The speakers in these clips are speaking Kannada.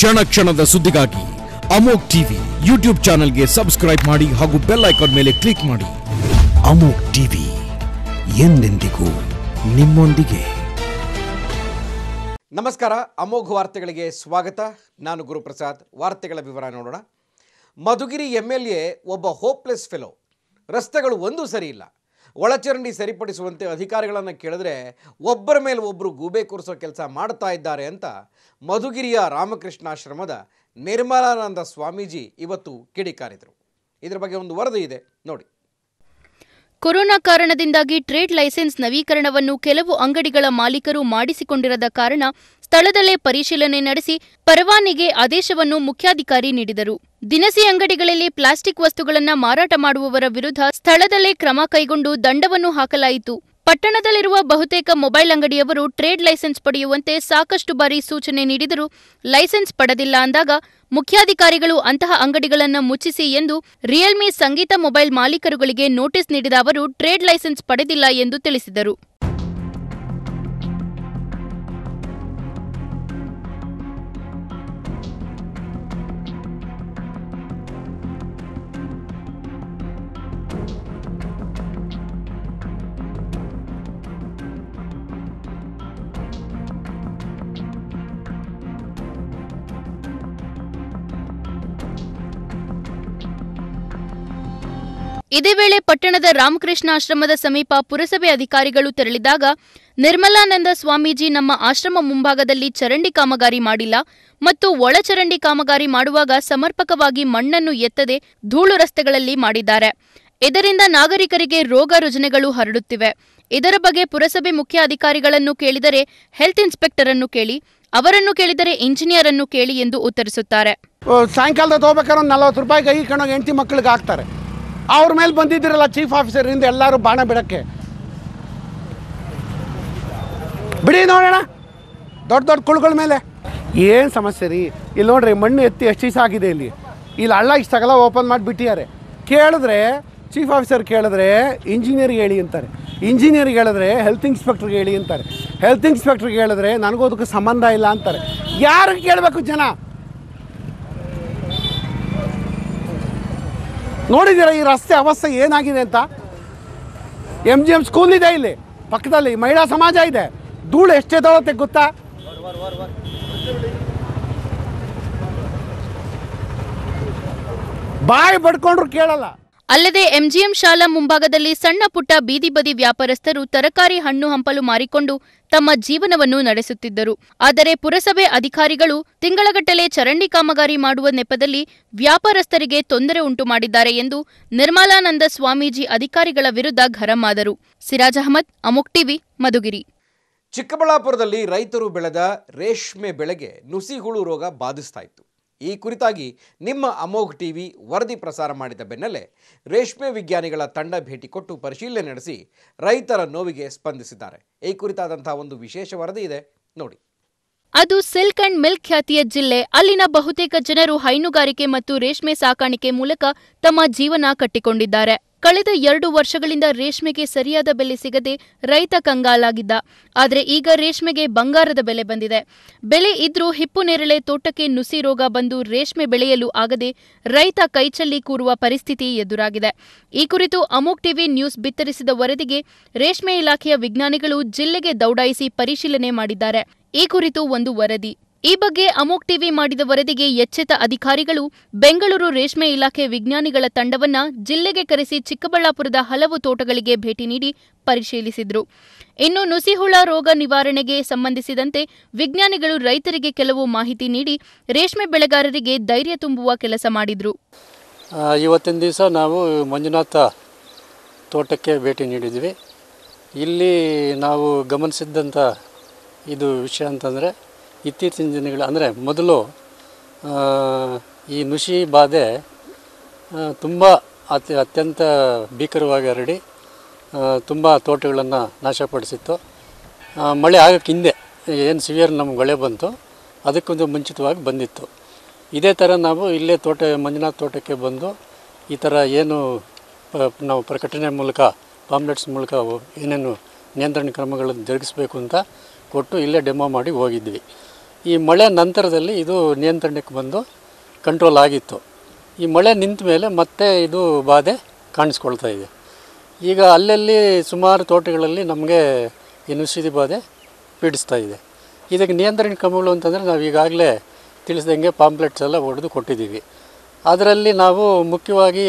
ಕ್ಷಣ ಕ್ಷಣದ ಸುದ್ದಿಗಾಗಿ ಅಮೋಕ್ ಟಿವಿ ಯೂಟ್ಯೂಬ್ ಚಾನೆಲ್ಗೆ ಸಬ್ಸ್ಕ್ರೈಬ್ ಮಾಡಿ ಹಾಗೂ ಬೆಲ್ ಐಕಾನ್ ಮೇಲೆ ಕ್ಲಿಕ್ ಮಾಡಿ ಅಮೋಕ್ ಟಿವಿ ಎಂದೆಂದಿಗೂ ನಿಮ್ಮೊಂದಿಗೆ ನಮಸ್ಕಾರ ಅಮೋಘ ವಾರ್ತೆಗಳಿಗೆ ಸ್ವಾಗತ ನಾನು ಗುರುಪ್ರಸಾದ್ ವಾರ್ತೆಗಳ ವಿವರ ನೋಡೋಣ ಮಧುಗಿರಿ ಎಮ್ ಎಲ್ ಎ ಒಬ್ಬ ಹೋಪ್ಲೆಸ್ ಫೆಲೋ ರಸ್ತೆಗಳು ಒಂದೂ ಸರಿ ಇಲ್ಲ ಒಳಚರಂಡಿ ಸರಿಪಡಿಸುವಂತೆ ಅಧಿಕಾರಿಗಳನ್ನು ಕೇಳಿದ್ರೆ ಒಬ್ಬರ ಮೇಲೆ ಒಬ್ಬರು ಗೂಬೆ ಕೂರಿಸೋ ಕೆಲಸ ಮಾಡ್ತಾ ಇದ್ದಾರೆ ಅಂತ ಮಧುಗಿರಿಯ ರಾಮಕೃಷ್ಣಾಶ್ರಮದ ನಿರ್ಮಲಾನಂದ ಸ್ವಾಮೀಜಿ ಇವತ್ತು ಕಿಡಿಕಾರಿದರು ಇದರ ಬಗ್ಗೆ ಒಂದು ವರದಿ ಇದೆ ನೋಡಿ ಕೊರೋನಾ ಕಾರಣದಿಂದಾಗಿ ಟ್ರೇಡ್ ಲೈಸೆನ್ಸ್ ನವೀಕರಣವನ್ನು ಕೆಲವು ಅಂಗಡಿಗಳ ಮಾಲೀಕರು ಮಾಡಿಸಿಕೊಂಡಿರದ ಕಾರಣ ಸ್ಥಳದಲ್ಲೇ ಪರಿಶೀಲನೆ ನಡೆಸಿ ಪರವಾನಿಗೆ ಆದೇಶವನ್ನು ಮುಖ್ಯಾಧಿಕಾರಿ ನೀಡಿದರು ದಿನಸಿ ಅಂಗಡಿಗಳಲ್ಲಿ ಪ್ಲಾಸ್ಟಿಕ್ ವಸ್ತುಗಳನ್ನು ಮಾರಾಟ ಮಾಡುವವರ ವಿರುದ್ಧ ಸ್ಥಳದಲ್ಲೇ ಕ್ರಮ ಕೈಗೊಂಡು ದಂಡವನ್ನು ಹಾಕಲಾಯಿತು ಪಟ್ಟಣದಲ್ಲಿರುವ ಬಹುತೇಕ ಮೊಬೈಲ್ ಅಂಗಡಿಯವರು ಟ್ರೇಡ್ ಲೈಸೆನ್ಸ್ ಪಡೆಯುವಂತೆ ಸಾಕಷ್ಟು ಬಾರಿ ಸೂಚನೆ ನೀಡಿದರೂ ಲೈಸೆನ್ಸ್ ಪಡೆದಿಲ್ಲ ಅಂದಾಗ ಮುಖ್ಯಾಧಿಕಾರಿಗಳು ಅಂತಹ ಅಂಗಡಿಗಳನ್ನು ಮುಚ್ಚಿಸಿ ಎಂದು ರಿಯಲ್ಮಿ ಸಂಗೀತ ಮೊಬೈಲ್ ಮಾಲೀಕರುಗಳಿಗೆ ನೋಟಿಸ್ ನೀಡಿದ ಅವರು ಟ್ರೇಡ್ ಲೈಸೆನ್ಸ್ ಪಡೆದಿಲ್ಲ ಎಂದು ತಿಳಿಸಿದರು ಇದೇ ವೇಳೆ ಪಟ್ಟಣದ ರಾಮಕೃಷ್ಣ ಆಶ್ರಮದ ಸಮೀಪ ಪುರಸಭೆ ಅಧಿಕಾರಿಗಳು ತೆರಳಿದಾಗ ನಿರ್ಮಲಾನಂದ ಸ್ವಾಮೀಜಿ ನಮ್ಮ ಆಶ್ರಮ ಮುಂಭಾಗದಲ್ಲಿ ಚರಂಡಿ ಕಾಮಗಾರಿ ಮಾಡಿಲ್ಲ ಮತ್ತು ಒಳಚರಂಡಿ ಕಾಮಗಾರಿ ಮಾಡುವಾಗ ಸಮರ್ಪಕವಾಗಿ ಮಣ್ಣನ್ನು ಎತ್ತದೆ ಧೂಳು ರಸ್ತೆಗಳಲ್ಲಿ ಮಾಡಿದ್ದಾರೆ ಇದರಿಂದ ನಾಗರಿಕರಿಗೆ ರೋಗ ರುಜಿನಗಳು ಹರಡುತ್ತಿವೆ ಇದರ ಬಗ್ಗೆ ಪುರಸಭೆ ಮುಖ್ಯ ಅಧಿಕಾರಿಗಳನ್ನು ಕೇಳಿದರೆ ಹೆಲ್ತ್ ಇನ್ಸ್ಪೆಕ್ಟರ್ ಅನ್ನು ಕೇಳಿ ಅವರನ್ನು ಕೇಳಿದರೆ ಇಂಜಿನಿಯರ್ ಅನ್ನು ಕೇಳಿ ಎಂದು ಉತ್ತರಿಸುತ್ತಾರೆ ಸಾಯಂಕಾಲದ ಹೋಗ್ಬೇಕಾದ್ರೆ ಒಂದು ನಲ್ವತ್ತು ರೂಪಾಯಿ ಕೈ ಕಣೋಗಿ ಹೆಂಡತಿ ಮಕ್ಳಿಗೆ ಹಾಕ್ತಾರೆ ಅವ್ರ ಮೇಲೆ ಬಂದಿದ್ದೀರಲ್ಲ ಚೀಫ್ ಆಫೀಸರಿಂದ ಎಲ್ಲರೂ ಬಾಣ ಬಿಡಕ್ಕೆ ಬಿಡಿ ನೋಡೋಣ ದೊಡ್ಡ ದೊಡ್ಡ ಕುಳುಗಳ ಮೇಲೆ ಏನು ಸಮಸ್ಯೆ ರೀ ಇಲ್ಲಿ ನೋಡ್ರಿ ಮಣ್ಣು ಎತ್ತಿ ಎಷ್ಟು ದಿವಸ ಆಗಿದೆ ಇಲ್ಲಿ ಇಲ್ಲಿ ಹಳ್ಳ ಇಷ್ಟಾಗಲ್ಲ ಓಪನ್ ಮಾಡಿ ಬಿಟ್ಟಿದ್ದಾರೆ ಕೇಳಿದ್ರೆ ಚೀಫ್ ಆಫೀಸರ್ ಕೇಳಿದ್ರೆ ಇಂಜಿನಿಯರ್ಗೆ ಹೇಳಿ ಅಂತಾರೆ ಇಂಜಿನಿಯರ್ಗೆ ಹೇಳಿದ್ರೆ ಹೆಲ್ತ್ ಇನ್ಸ್ಪೆಕ್ಟ್ರಿಗೆ ಹೇಳಿ ಅಂತಾರೆ ಹೆಲ್ತ್ ಇನ್ಸ್ಪೆಕ್ಟ್ರಿಗೆ ಹೇಳಿದ್ರೆ ನನಗೂ ಅದಕ್ಕೆ ಸಂಬಂಧ ಇಲ್ಲ ಅಂತಾರೆ ಯಾರಿಗೆ ಕೇಳಬೇಕು ಜನ ನೋಡಿದ್ದೀರಾ ಈ ರಸ್ತೆ ಅವಸ್ಥೆ ಏನಾಗಿದೆ ಅಂತ ಎಮ್ ಜಿ ಎಮ್ ಸ್ಕೂಲ್ ಇದೆ ಇಲ್ಲಿ ಪಕ್ಕದಲ್ಲಿ ಮಹಿಳಾ ಸಮಾಜ ಇದೆ ಧೂಳು ಎಷ್ಟೆದೊಳತ್ತೆ ಗೊತ್ತಾ ಬಾಯಿ ಬಡ್ಕೊಂಡ್ರು ಕೇಳಲ್ಲ ಅಲ್ಲದೆ ಎಂಜಿಎಂ ಶಾಲಾ ಮುಂಭಾಗದಲ್ಲಿ ಸಣ್ಣ ಪುಟ್ಟ ಬೀದಿ ಬದಿ ವ್ಯಾಪಾರಸ್ಥರು ತರಕಾರಿ ಹಣ್ಣು ಹಂಪಲು ಮಾರಿಕೊಂಡು ತಮ್ಮ ಜೀವನವನ್ನು ನಡೆಸುತ್ತಿದ್ದರು ಆದರೆ ಪುರಸಭೆ ಅಧಿಕಾರಿಗಳು ತಿಂಗಳಗಟ್ಟಲೆ ಚರಂಡಿ ಕಾಮಗಾರಿ ಮಾಡುವ ನೆಪದಲ್ಲಿ ವ್ಯಾಪಾರಸ್ಥರಿಗೆ ತೊಂದರೆ ಉಂಟು ಮಾಡಿದ್ದಾರೆ ಎಂದು ನಿರ್ಮಲಾನಂದ ಸ್ವಾಮೀಜಿ ಅಧಿಕಾರಿಗಳ ವಿರುದ್ಧ ಗರಂ ಆದರು ಸಿರಾಜ್ ಅಹಮದ್ ಅಮುಕ್ ಟಿವಿ ಮಧುಗಿರಿ ಚಿಕ್ಕಬಳ್ಳಾಪುರದಲ್ಲಿ ರೈತರು ಬೆಳೆದ ರೇಷ್ಮೆ ಬೆಳೆಗೆ ನುಸಿಹುಳು ರೋಗ ಬಾಧಿಸ್ತಾ ಇತ್ತು ಈ ಕುರಿತಾಗಿ ನಿಮ್ಮ ಅಮೋಘ್ ಟಿವಿ ವರದಿ ಪ್ರಸಾರ ಮಾಡಿದ ಬೆನ್ನಲ್ಲೇ ರೇಷ್ಮೆ ವಿಜ್ಞಾನಿಗಳ ತಂಡ ಭೇಟಿ ಕೊಟ್ಟು ಪರಿಶೀಲನೆ ನಡೆಸಿ ರೈತರ ನೋವಿಗೆ ಸ್ಪಂದಿಸಿದ್ದಾರೆ ಈ ಕುರಿತಾದಂತಹ ಒಂದು ವಿಶೇಷ ವರದಿ ಇದೆ ನೋಡಿ ಅದು ಸಿಲ್ಕ್ ಅಂಡ್ ಮಿಲ್ಕ್ ಖ್ಯಾತಿಯ ಜಿಲ್ಲೆ ಅಲ್ಲಿನ ಬಹುತೇಕ ಜನರು ಹೈನುಗಾರಿಕೆ ಮತ್ತು ರೇಷ್ಮೆ ಸಾಕಾಣಿಕೆ ಮೂಲಕ ತಮ್ಮ ಜೀವನ ಕಟ್ಟಿಕೊಂಡಿದ್ದಾರೆ ಕಳೆದ ಎರಡು ವರ್ಷಗಳಿಂದ ರೇಷ್ಮೆಗೆ ಸರಿಯಾದ ಬೆಲೆ ಸಿಗದೆ ರೈತ ಕಂಗಾಲಾಗಿದ್ದ ಆದರೆ ಈಗ ರೇಷ್ಮೆಗೆ ಬಂಗಾರದ ಬೆಲೆ ಬಂದಿದೆ ಬೆಲೆ ಇದ್ರೂ ಹಿಪ್ಪು ನೇರಳೆ ತೋಟಕ್ಕೆ ನುಸಿ ರೋಗ ಬಂದು ರೇಷ್ಮೆ ಬೆಳೆಯಲು ಆಗದೆ ರೈತ ಕೈಚಲ್ಲಿ ಕೂರುವ ಪರಿಸ್ಥಿತಿ ಎದುರಾಗಿದೆ ಈ ಕುರಿತು ಅಮೋಕ್ ಟಿವಿ ನ್ಯೂಸ್ ಬಿತ್ತರಿಸಿದ ವರದಿಗೆ ರೇಷ್ಮೆ ಇಲಾಖೆಯ ವಿಜ್ಞಾನಿಗಳು ಜಿಲ್ಲೆಗೆ ದೌಡಾಯಿಸಿ ಪರಿಶೀಲನೆ ಮಾಡಿದ್ದಾರೆ ಈ ಕುರಿತು ಒಂದು ವರದಿ ಈ ಬಗ್ಗೆ ಅಮೋಕ್ ಟಿವಿ ಮಾಡಿದ ವರದಿಗೆ ಎಚ್ಚೆತ್ತ ಅಧಿಕಾರಿಗಳು ಬೆಂಗಳೂರು ರೇಷ್ಮೆ ಇಲಾಖೆ ವಿಜ್ಞಾನಿಗಳ ತಂಡವನ್ನ ಜಿಲ್ಲೆಗೆ ಕರೆಸಿ ಚಿಕ್ಕಬಳ್ಳಾಪುರದ ಹಲವು ತೋಟಗಳಿಗೆ ಭೇಟಿ ನೀಡಿ ಪರಿಶೀಲಿಸಿದ್ರು ಇನ್ನು ನುಸಿಹುಳ ರೋಗ ನಿವಾರಣೆಗೆ ಸಂಬಂಧಿಸಿದಂತೆ ವಿಜ್ಞಾನಿಗಳು ರೈತರಿಗೆ ಕೆಲವು ಮಾಹಿತಿ ನೀಡಿ ರೇಷ್ಮೆ ಬೆಳೆಗಾರರಿಗೆ ಧೈರ್ಯ ತುಂಬುವ ಕೆಲಸ ಮಾಡಿದ್ರು ಆ, ಇವತ್ತಿನ ದಿವಸ ನಾವು ಮಂಜುನಾಥ ತೋಟಕ್ಕೆ ಭೇಟಿ ನೀಡಿದ್ವಿ ಇಲ್ಲಿ ನಾವು ಗಮನಿಸಿದ್ದಂಥ ಇದು ವಿಷಯ ಅಂತಂದರೆ ಇತ್ತೀಚಿನ ದಿನಗಳು ಅಂದರೆ ಮೊದಲು ಆ, ಈ ನುಷಿ ಬಾಧೆ ತುಂಬ ಅತಿ ಅತ್ಯಂತ ಭೀಕರವಾಗಿ ಹರಡಿ ತುಂಬ ತೋಟಗಳನ್ನು ನಾಶಪಡಿಸಿತ್ತು ಆ, ಮಳೆ ಆಗಕ್ಕೆ ಹಿಂದೆ ಏನು ಸಿವಿಯರ್ ನಮ್ಗೆ ಮಳೆ ಬಂತು ಅದಕ್ಕೊಂದು ಮುಂಚಿತವಾಗಿ ಬಂದಿತ್ತು ಇದೇ ಥರ ನಾವು ಇಲ್ಲೇ ತೋಟ ಮಂಜುನಾಥ್ ತೋಟಕ್ಕೆ ಬಂದು ಈ ಥರ ಏನು ಪ- ನಾವು ಪ್ರಕಟಣೆ ಮೂಲಕ ಪಾಂಪ್ಲೆಟ್ಸ್ ಮೂಲಕ ಏನೇನು ನಿಯಂತ್ರಣ ಕ್ರಮಗಳನ್ನು ಜರುಗಿಸಬೇಕು ಅಂತ ಕೊಟ್ಟು ಇಲ್ಲೇ ಡೆಮೋ ಮಾಡಿ ಹೋಗಿದ್ವಿ ಈ ಮಳೆ ನಂತರದಲ್ಲಿ ಇದು ನಿಯಂತ್ರಣಕ್ಕೆ ಬಂದು ಕಂಟ್ರೋಲ್ ಆಗಿತ್ತು ಈ ಮಳೆ ನಿಂತ ಮೇಲೆ ಮತ್ತೆ ಇದು ಬಾಧೆ ಕಾಣಿಸ್ಕೊಳ್ತಾ ಇದೆ ಈಗ ಅಲ್ಲಲ್ಲಿ ಸುಮಾರು ತೋಟಗಳಲ್ಲಿ ನಮಗೆ ಈ ನುಸಿದಿ ಬಾಧೆ ಪೀಡಿಸ್ತಾ ಇದೆ ಇದಕ್ಕೆ ನಿಯಂತ್ರಣ ಕ್ರಮಗಳು ಅಂತಂದರೆ ನಾವು ಈಗಾಗಲೇ ತಿಳಿಸ್ದಂಗೆ ಪಾಂಪ್ಲೆಟ್ಸ್ ಎಲ್ಲ ಹೊಡೆದು ಕೊಟ್ಟಿದ್ದೀವಿ ಅದರಲ್ಲಿ ನಾವು ಮುಖ್ಯವಾಗಿ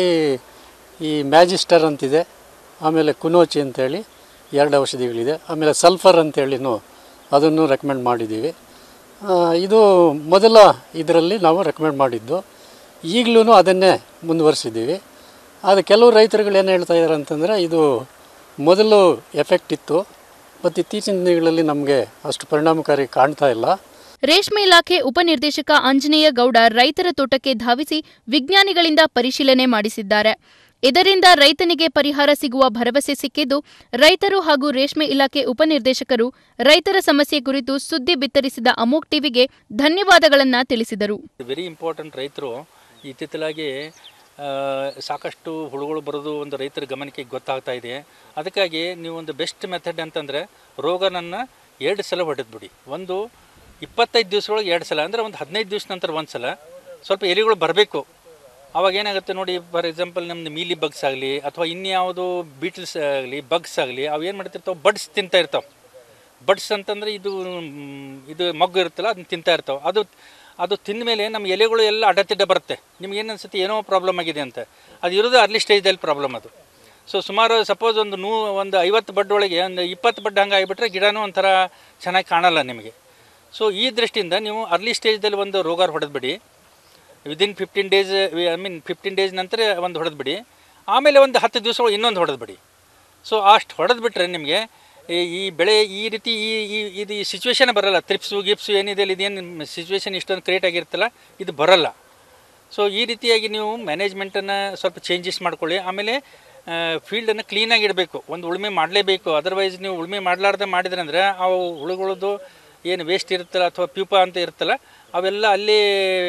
ಈ ಮ್ಯಾಜಿಸ್ಟರ್ ಅಂತಿದೆ ಆಮೇಲೆ ಕುನೋಚಿ ಅಂತೇಳಿ ಎರಡು ಔಷಧಿಗಳಿದೆ ಆಮೇಲೆ ಸಲ್ಫರ್ ಅಂತೇಳಿನೂ ಅದನ್ನು ರೆಕಮೆಂಡ್ ಮಾಡಿದ್ದೀವಿ ಆ, ಇದು ಮೊದಲ ಇದರಲ್ಲಿ ನಾವು ರೆಕಮೆಂಡ್ ಮಾಡಿದ್ದು ಈಗಲೂ ಅದನ್ನೇ ಮುಂದುವರಿಸಿದ್ದೀವಿ ಆದರೆ ಕೆಲವು ರೈತರುಗಳು ಏನು ಹೇಳ್ತಾ ಇದ್ದಾರೆ ಅಂತಂದರೆ ಇದು ಮೊದಲು ಎಫೆಕ್ಟ್ ಇತ್ತು ಮತ್ತು ಇತ್ತೀಚಿನ ದಿನಗಳಲ್ಲಿ ನಮಗೆ ಅಷ್ಟು ಪರಿಣಾಮಕಾರಿ ಕಾಣ್ತಾ ಇಲ್ಲ ರೇಷ್ಮೆ ಇಲಾಖೆ ಉಪನಿರ್ದೇಶಕ ಆಂಜನೇಯ ಗೌಡ ರೈತರ ತೋಟಕ್ಕೆ ಧಾವಿಸಿ ವಿಜ್ಞಾನಿಗಳಿಂದ ಪರಿಶೀಲನೆ ಮಾಡಿಸಿದ್ದಾರೆ ಇದರಿಂದ ರೈತನಿಗೆ ಪರಿಹಾರ ಸಿಗುವ ಭರವಸೆ ಸಿಕ್ಕಿದ್ದು ರೈತರು ಹಾಗೂ ರೇಷ್ಮೆ ಇಲಾಖೆ ಉಪನಿರ್ದೇಶಕರು ರೈತರ ಸಮಸ್ಯೆ ಕುರಿತು ಸುದ್ದಿ ಬಿತ್ತರಿಸಿದ ಅಮೋಕ್ ಟಿವಿಗೆ ಧನ್ಯವಾದಗಳನ್ನ ತಿಳಿಸಿದರು ವೆರಿ ಇಂಪಾರ್ಟೆಂಟ್ ರೈತರು ಇತ್ತಿತ್ತಲಾಗಿ ಆ, ಸಾಕಷ್ಟು ಹುಳುಗಳು ಬರೋದು ಒಂದು ರೈತರ ಗಮನಕ್ಕೆ ಗೊತ್ತಾಗ್ತಾ ಇದೆ ಅದಕ್ಕಾಗಿ ನೀವು ಒಂದು ಬೆಸ್ಟ್ ಮೆಥಡ್ ಅಂತಂದರೆ ರೋಗನನ್ನು ಎರಡು ಸಲ ಹೊಡೆದ್ಬಿಡಿ ಒಂದು ಇಪ್ಪತ್ತೈದು ದಿವಸದೊಳಗೆ ಎರಡು ಸಲ ಅಂದರೆ ಒಂದು ಹದಿನೈದು ದಿವಸ ನಂತರ ಒಂದು ಸಲ ಸ್ವಲ್ಪ ಎಲೆಗಳು ಬರಬೇಕು ಅವಾಗ ಏನಾಗುತ್ತೆ ನೋಡಿ ಫಾರ್ ಎಕ್ಸಾಂಪಲ್ ನಮ್ಮದು ಮೀಲಿ ಬಗ್ಸ್ ಆಗಲಿ ಅಥವಾ ಇನ್ಯಾವುದು ಬೀಟಲ್ಸ್ ಆಗಲಿ ಬಗ್ಸ್ ಆಗಲಿ ಅವು ಏನು ಮಾಡ್ತಿರ್ತಾವೆ ಬಡ್ಸ್ ತಿಂತಾ ಇರ್ತಾವೆ ಬಡ್ಸ್ ಅಂತಂದರೆ ಇದು ಮ್, ಇದು ಮಗ್ಗು ಇರುತ್ತಲ್ಲ ಅದನ್ನ ತಿಂತಾ ಇರ್ತಾವೆ ಅದು ಅದು ತಿಂದ ಮೇಲೆ ನಮ್ಮ ಎಲೆಗಳು ಎಲ್ಲ ಅಡ್ಡತಿಡ್ಡ ಬರುತ್ತೆ ನಿಮ್ಗೆ ಏನು ಅನ್ಸುತ್ತೆ ಏನೋ ಪ್ರಾಬ್ಲಮ್ ಆಗಿದೆ ಅಂತ ಅದು ಇರೋದು ಅರ್ಲಿ ಸ್ಟೇಜಲ್ಲಿ ಪ್ರಾಬ್ಲಮ್ ಅದು ಸೊ ಸುಮಾರು ಸಪೋಸ್ ಒಂದು ನೂ ಒಂದು ಐವತ್ತು ಬಡ್ ಒಳಗೆ ಒಂದು ಇಪ್ಪತ್ತು ಬಡ್ ಹಂಗೆ ಆಗಿಬಿಟ್ರೆ ಗಿಡನೂ ಒಂಥರ ಚೆನ್ನಾಗಿ ಕಾಣಲ್ಲ ನಿಮಗೆ ಸೊ ಈ ದೃಷ್ಟಿಯಿಂದ ನೀವು ಅರ್ಲಿ ಸ್ಟೇಜ್ದಲ್ಲಿ ಒಂದು ರೋಗ ಹೊಡೆದ್ಬಿಡಿ within fifteen days I mean fifteen days ನಂತರ ಒಂದು ಹೊಡೆದ್ಬಿಡಿ ಆಮೇಲೆ ಒಂದು ಹತ್ತು ದಿವಸ ಒಳಗೆ ಇನ್ನೊಂದು ಹೊಡೆದ್ಬಿಡಿ ಸೊ ಅಷ್ಟು ಹೊಡೆದ್ಬಿಟ್ರೆ ನಿಮಗೆ ಈ ಈ ಬೆಳೆ ಈ ರೀತಿ ಈ ಈ ಇದು ಈ ಸಿಚುವೇಶನ್ ಬರಲ್ಲ ತ್ರಿಪ್ಸು ಗಿಪ್ಸು ಏನಿದೆ ಇಲ್ಲಿ ಇದೇನು ಸಿಚುವೇಶನ್ ಇಷ್ಟೊಂದು ಕ್ರಿಯೇಟ್ ಆಗಿರುತ್ತಲ್ಲ ಇದು ಬರಲ್ಲ ಸೊ ಈ ರೀತಿಯಾಗಿ ನೀವು ಮ್ಯಾನೇಜ್ಮೆಂಟನ್ನು ಸ್ವಲ್ಪ ಚೇಂಜಸ್ ಮಾಡ್ಕೊಳ್ಳಿ ಆಮೇಲೆ ಫೀಲ್ಡನ್ನು ಕ್ಲೀನಾಗಿ ಇಡಬೇಕು ಒಂದು ಉಳುಮೆ ಮಾಡಲೇಬೇಕು ಅದರ್ವೈಸ್ ನೀವು ಉಳುಮೆ ಮಾಡಲಾರ್ದೆ ಮಾಡಿದ್ರೆ ಅಂದರೆ ಆ ಹುಳುಗಳದ್ದು ಏನು ವೇಸ್ಟ್ ಇರುತ್ತಲ್ಲ ಅಥವಾ ಪ್ಯೂಪ ಅಂತ ಇರುತ್ತಲ್ಲ ಅವೆಲ್ಲ ಅಲ್ಲಿ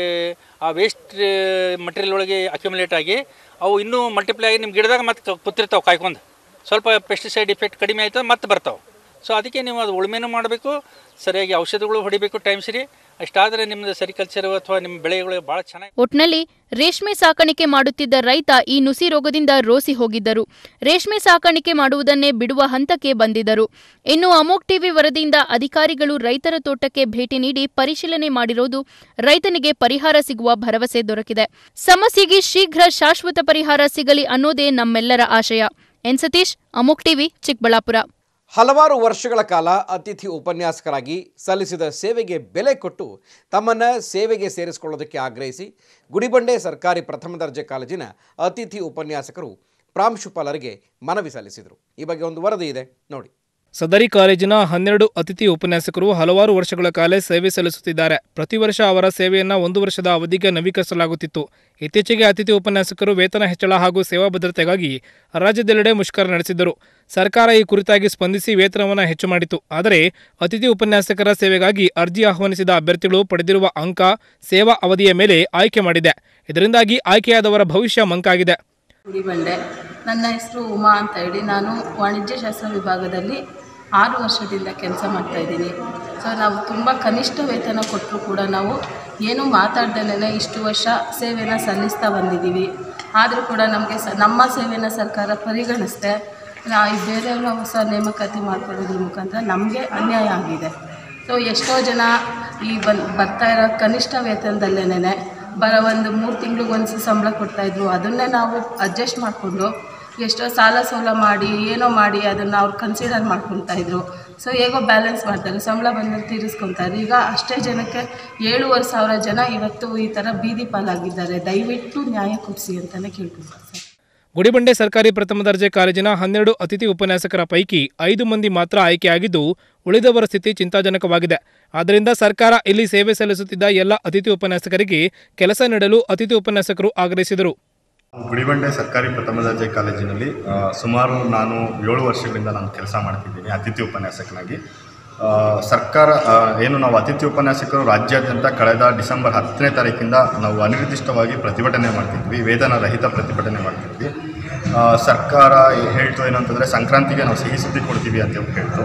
ಆ ವೇಸ್ಟ್ ಮಟೀರಿಯಲ್ ಒಳಗೆ ಅಕ್ಯುಮುಲೇಟ್ ಆಗಿ ಅವು ಇನ್ನೂ ಮಲ್ಟಿಪ್ಲೈ ಆಗಿ ನಿಮ್ಮ ಗಿಡದಾಗ ಮತ್ತೆ ಕೂತಿರ್ತಾವೆ ಕಾಯ್ಕೊಂಡು ಸ್ವಲ್ಪ ಪೆಸ್ಟಿಸೈಡ್ ಇಫೆಕ್ಟ್ ಕಡಿಮೆ ಆಯ್ತು ಮತ್ತೆ ಬರ್ತಾವೆ ಸೊ ಅದಕ್ಕೆ ನೀವು ಅದು ಉಳುಮೆನೂ ಮಾಡಬೇಕು ಸರಿಯಾಗಿ ಔಷಧಿಗಳು ಹೊಡಿಬೇಕು ಟೈಮ್ ಸರಿ ಅಷ್ಟಾದರೆ ನಿಮ್ಮದು ಸರಿಕಲ್ಚರ್ ಅಥವಾ ನಿಮ್ಮ ಬೆಳೆಗಳು ಭಾಳ ಚೆನ್ನಾಗಿ ಒಟ್ನಲ್ಲಿ ರೇಷ್ಮೆ ಸಾಕಾಣಿಕೆ ಮಾಡುತ್ತಿದ್ದ ರೈತ ಈ ನುಸಿ ರೋಗದಿಂದ ರೋಸಿ ಹೋಗಿದ್ದರು ರೇಷ್ಮೆ ಸಾಕಾಣಿಕೆ ಮಾಡುವುದನ್ನೇ ಬಿಡುವ ಹಂತಕ್ಕೆ ಬಂದಿದ್ದರು ಇನ್ನು ಅಮೋಕ್ ಟಿವಿ ವರದಿಯಿಂದ ಅಧಿಕಾರಿಗಳು ರೈತರ ತೋಟಕ್ಕೆ ಭೇಟಿ ನೀಡಿ ಪರಿಶೀಲನೆ ಮಾಡಿರೋದು ರೈತನಿಗೆ ಪರಿಹಾರ ಸಿಗುವ ಭರವಸೆ ದೊರಕಿದೆ ಸಮಸ್ಯೆಗೆ ಶೀಘ್ರ ಶಾಶ್ವತ ಪರಿಹಾರ ಸಿಗಲಿ ಅನ್ನೋದೇ ನಮ್ಮೆಲ್ಲರ ಆಶಯ ಎನ್ ಸತೀಶ್ ಅಮೋಕ್ ಟಿವಿ ಚಿಕ್ಕಬಳ್ಳಾಪುರ ಹಲವಾರು ವರ್ಷಗಳ ಕಾಲ ಅತಿಥಿ ಉಪನ್ಯಾಸಕರಾಗಿ ಸಲ್ಲಿಸಿದ ಸೇವೆಗೆ ಬೆಲೆ ಕೊಟ್ಟು ತಮ್ಮನ್ನು ಸೇವೆಗೆ ಸೇರಿಸಿಕೊಳ್ಳೋದಕ್ಕೆ ಆಗ್ರಹಿಸಿ ಗುಡಿಬಂಡೆ ಸರ್ಕಾರಿ ಪ್ರಥಮ ದರ್ಜೆ ಕಾಲೇಜಿನ ಅತಿಥಿ ಉಪನ್ಯಾಸಕರು ಪ್ರಾಂಶುಪಾಲರಿಗೆ ಮನವಿ ಸಲ್ಲಿಸಿದರು ಈ ಬಗ್ಗೆ ಒಂದು ವರದಿ ಇದೆ ನೋಡಿ ಸದರಿ ಕಾಲೇಜಿನ ಹನ್ನೆರಡು ಅತಿಥಿ ಉಪನ್ಯಾಸಕರು ಹಲವಾರು ವರ್ಷಗಳ ಕಾಲ ಸೇವೆ ಸಲ್ಲಿಸುತ್ತಿದ್ದಾರೆ ಪ್ರತಿ ವರ್ಷ ಅವರ ಸೇವೆಯನ್ನ ಒಂದು ವರ್ಷದ ಅವಧಿಗೆ ನವೀಕರಿಸಲಾಗುತ್ತಿತ್ತು ಇತ್ತೀಚೆಗೆ ಅತಿಥಿ ಉಪನ್ಯಾಸಕರು ವೇತನ ಹೆಚ್ಚಳ ಹಾಗೂ ಸೇವಾ ಭದ್ರತೆಗಾಗಿ ರಾಜ್ಯದೆಲ್ಲೆಡೆ ಮುಷ್ಕರ ನಡೆಸಿದ್ದರು ಸರ್ಕಾರ ಈ ಕುರಿತಾಗಿ ಸ್ಪಂದಿಸಿ ವೇತನವನ್ನು ಹೆಚ್ಚು ಮಾಡಿತು ಆದರೆ ಅತಿಥಿ ಉಪನ್ಯಾಸಕರ ಸೇವೆಗಾಗಿ ಅರ್ಜಿ ಆಹ್ವಾನಿಸಿದ ಅಭ್ಯರ್ಥಿಗಳು ಪಡೆದಿರುವ ಅಂಕ ಸೇವಾ ಅವಧಿಯ ಮೇಲೆ ಆಯ್ಕೆ ಮಾಡಿದೆ ಇದರಿಂದಾಗಿ ಆಯ್ಕೆಯಾದವರ ಭವಿಷ್ಯ ಮಂಕಾಗಿದೆ ಗುಡಿಬಂಡೆ ನನ್ನ ಹೆಸರು ಉಮಾ ಅಂತ ಹೇಳಿ ನಾನು ವಾಣಿಜ್ಯಶಾಸ್ತ್ರ ವಿಭಾಗದಲ್ಲಿ ಆರು ವರ್ಷದಿಂದ ಕೆಲಸ ಮಾಡ್ತಾಯಿದ್ದೀನಿ ಸೊ ನಾವು ತುಂಬ ಕನಿಷ್ಠ ವೇತನ ಕೊಟ್ಟರು ಕೂಡ ನಾವು ಏನು ಮಾತಾಡ್ದಲೇ ಇಷ್ಟು ವರ್ಷ ಸೇವೆನ ಸಲ್ಲಿಸ್ತಾ ಬಂದಿದ್ದೀವಿ ಆದರೂ ಕೂಡ ನಮಗೆ ಸ ನಮ್ಮ ಸೇವೆನ ಸರ್ಕಾರ ಪರಿಗಣಿಸ್ದೆ ನಾ ಈ ಬೇರೆಯವ್ರ ಹೊಸ ನೇಮಕಾತಿ ಮಾಡ್ಕೊಳ್ಳೋದ್ರ ಮುಖಾಂತರ ನಮಗೆ ಅನ್ಯಾಯ ಆಗಿದೆ ಸೊ ಎಷ್ಟೋ ಜನ ಈ ಬನ್ ಬರ್ತಾ ಇರೋ ಕನಿಷ್ಠ ವೇತನದಲ್ಲೇನೆ ಬರೋ ಒಂದು ಮೂರು ತಿಂಗ್ಳಿಗೆ ಒಂದು ಸಂಬಳ ಕೊಡ್ತಾಯಿದ್ರು ಅದನ್ನೇ ನಾವು ಅಡ್ಜಸ್ಟ್ ಮಾಡಿಕೊಂಡು ಎಷ್ಟೋ ಸಾಲ ಸೋಲ ಮಾಡಿ ಏನೋ ಮಾಡಿ ಅದನ್ನು ಅವ್ರು ಕನ್ಸಿಡರ್ ಮಾಡ್ಕೊತಾ ಇದ್ರು ಸೊ ಹೇಗೋ ಬ್ಯಾಲೆನ್ಸ್ ಮಾಡ್ತಾರೆ ಸಂಬಳ ಬಂದಲ್ಲಿ ತೀರಿಸ್ಕೊತಾರೆ ಈಗ ಅಷ್ಟೇ ಜನಕ್ಕೆ ಏಳುವರೆ ಸಾವಿರ ಜನ ಇವತ್ತು ಈ ಥರ ಬೀದಿ ಪಾಲಾಗಿದ್ದಾರೆ ದಯವಿಟ್ಟು ನ್ಯಾಯ ಕೊಡಿಸಿ ಅಂತಲೇ ಕೇಳ್ಕೊಳ್ತಾರೆ ಸರ್ ಗುಡಿಬಂಡೆ ಸರ್ಕಾರಿ ಪ್ರಥಮ ದರ್ಜೆ ಕಾಲೇಜಿನ ಹನ್ನೆರಡು ಅತಿಥಿ ಉಪನ್ಯಾಸಕರ ಪೈಕಿ ಐದು ಮಂದಿ ಮಾತ್ರ ಆಯ್ಕೆಯಾಗಿದ್ದು ಉಳಿದವರ ಸ್ಥಿತಿ ಚಿಂತಾಜನಕವಾಗಿದೆ ಆದ್ದರಿಂದ ಸರ್ಕಾರ ಇಲ್ಲಿ ಸೇವೆ ಸಲ್ಲಿಸುತ್ತಿದ್ದ ಎಲ್ಲ ಅತಿಥಿ ಉಪನ್ಯಾಸಕರಿಗೆ ಕೆಲಸ ನೀಡಲು ಅತಿಥಿ ಉಪನ್ಯಾಸಕರು ಆಗ್ರಹಿಸಿದರು ಗುಡಿಬಂಡೆ ಸರ್ಕಾರಿ ಪ್ರಥಮ ದರ್ಜೆ ಕಾಲೇಜಿನಲ್ಲಿ ಆ, ಸುಮಾರು ನಾನು ಏಳು ವರ್ಷಗಳಿಂದ ನಾನು ಕೆಲಸ ಮಾಡ್ತಿದ್ದೀನಿ ಅತಿಥಿ ಉಪನ್ಯಾಸಕನಾಗಿ ಆ, ಸರ್ಕಾರ ಆ, ಏನು ನಾವು ಅತಿಥಿ ಉಪನ್ಯಾಸಕರು ರಾಜ್ಯಾದ್ಯಂತ ಕಳೆದ ಡಿಸೆಂಬರ್ ಹತ್ತನೇ ತಾರೀಕಿಂದ ನಾವು ಅನಿರ್ದಿಷ್ಟವಾಗಿ ಪ್ರತಿಭಟನೆ ಮಾಡ್ತಿದ್ವಿ ವೇತನ ರಹಿತ ಪ್ರತಿಭಟನೆ ಮಾಡ್ತಿದ್ವಿ ಆ, ಸರ್ಕಾರ ಹೇಳ್ತು ಏನು ಅಂತಂದರೆ ಸಂಕ್ರಾಂತಿಗೆ ನಾವು ಸಿಹಿ ಸುದ್ದಿ ಕೊಡ್ತೀವಿ ಅಂತ ಹೇಳ್ತು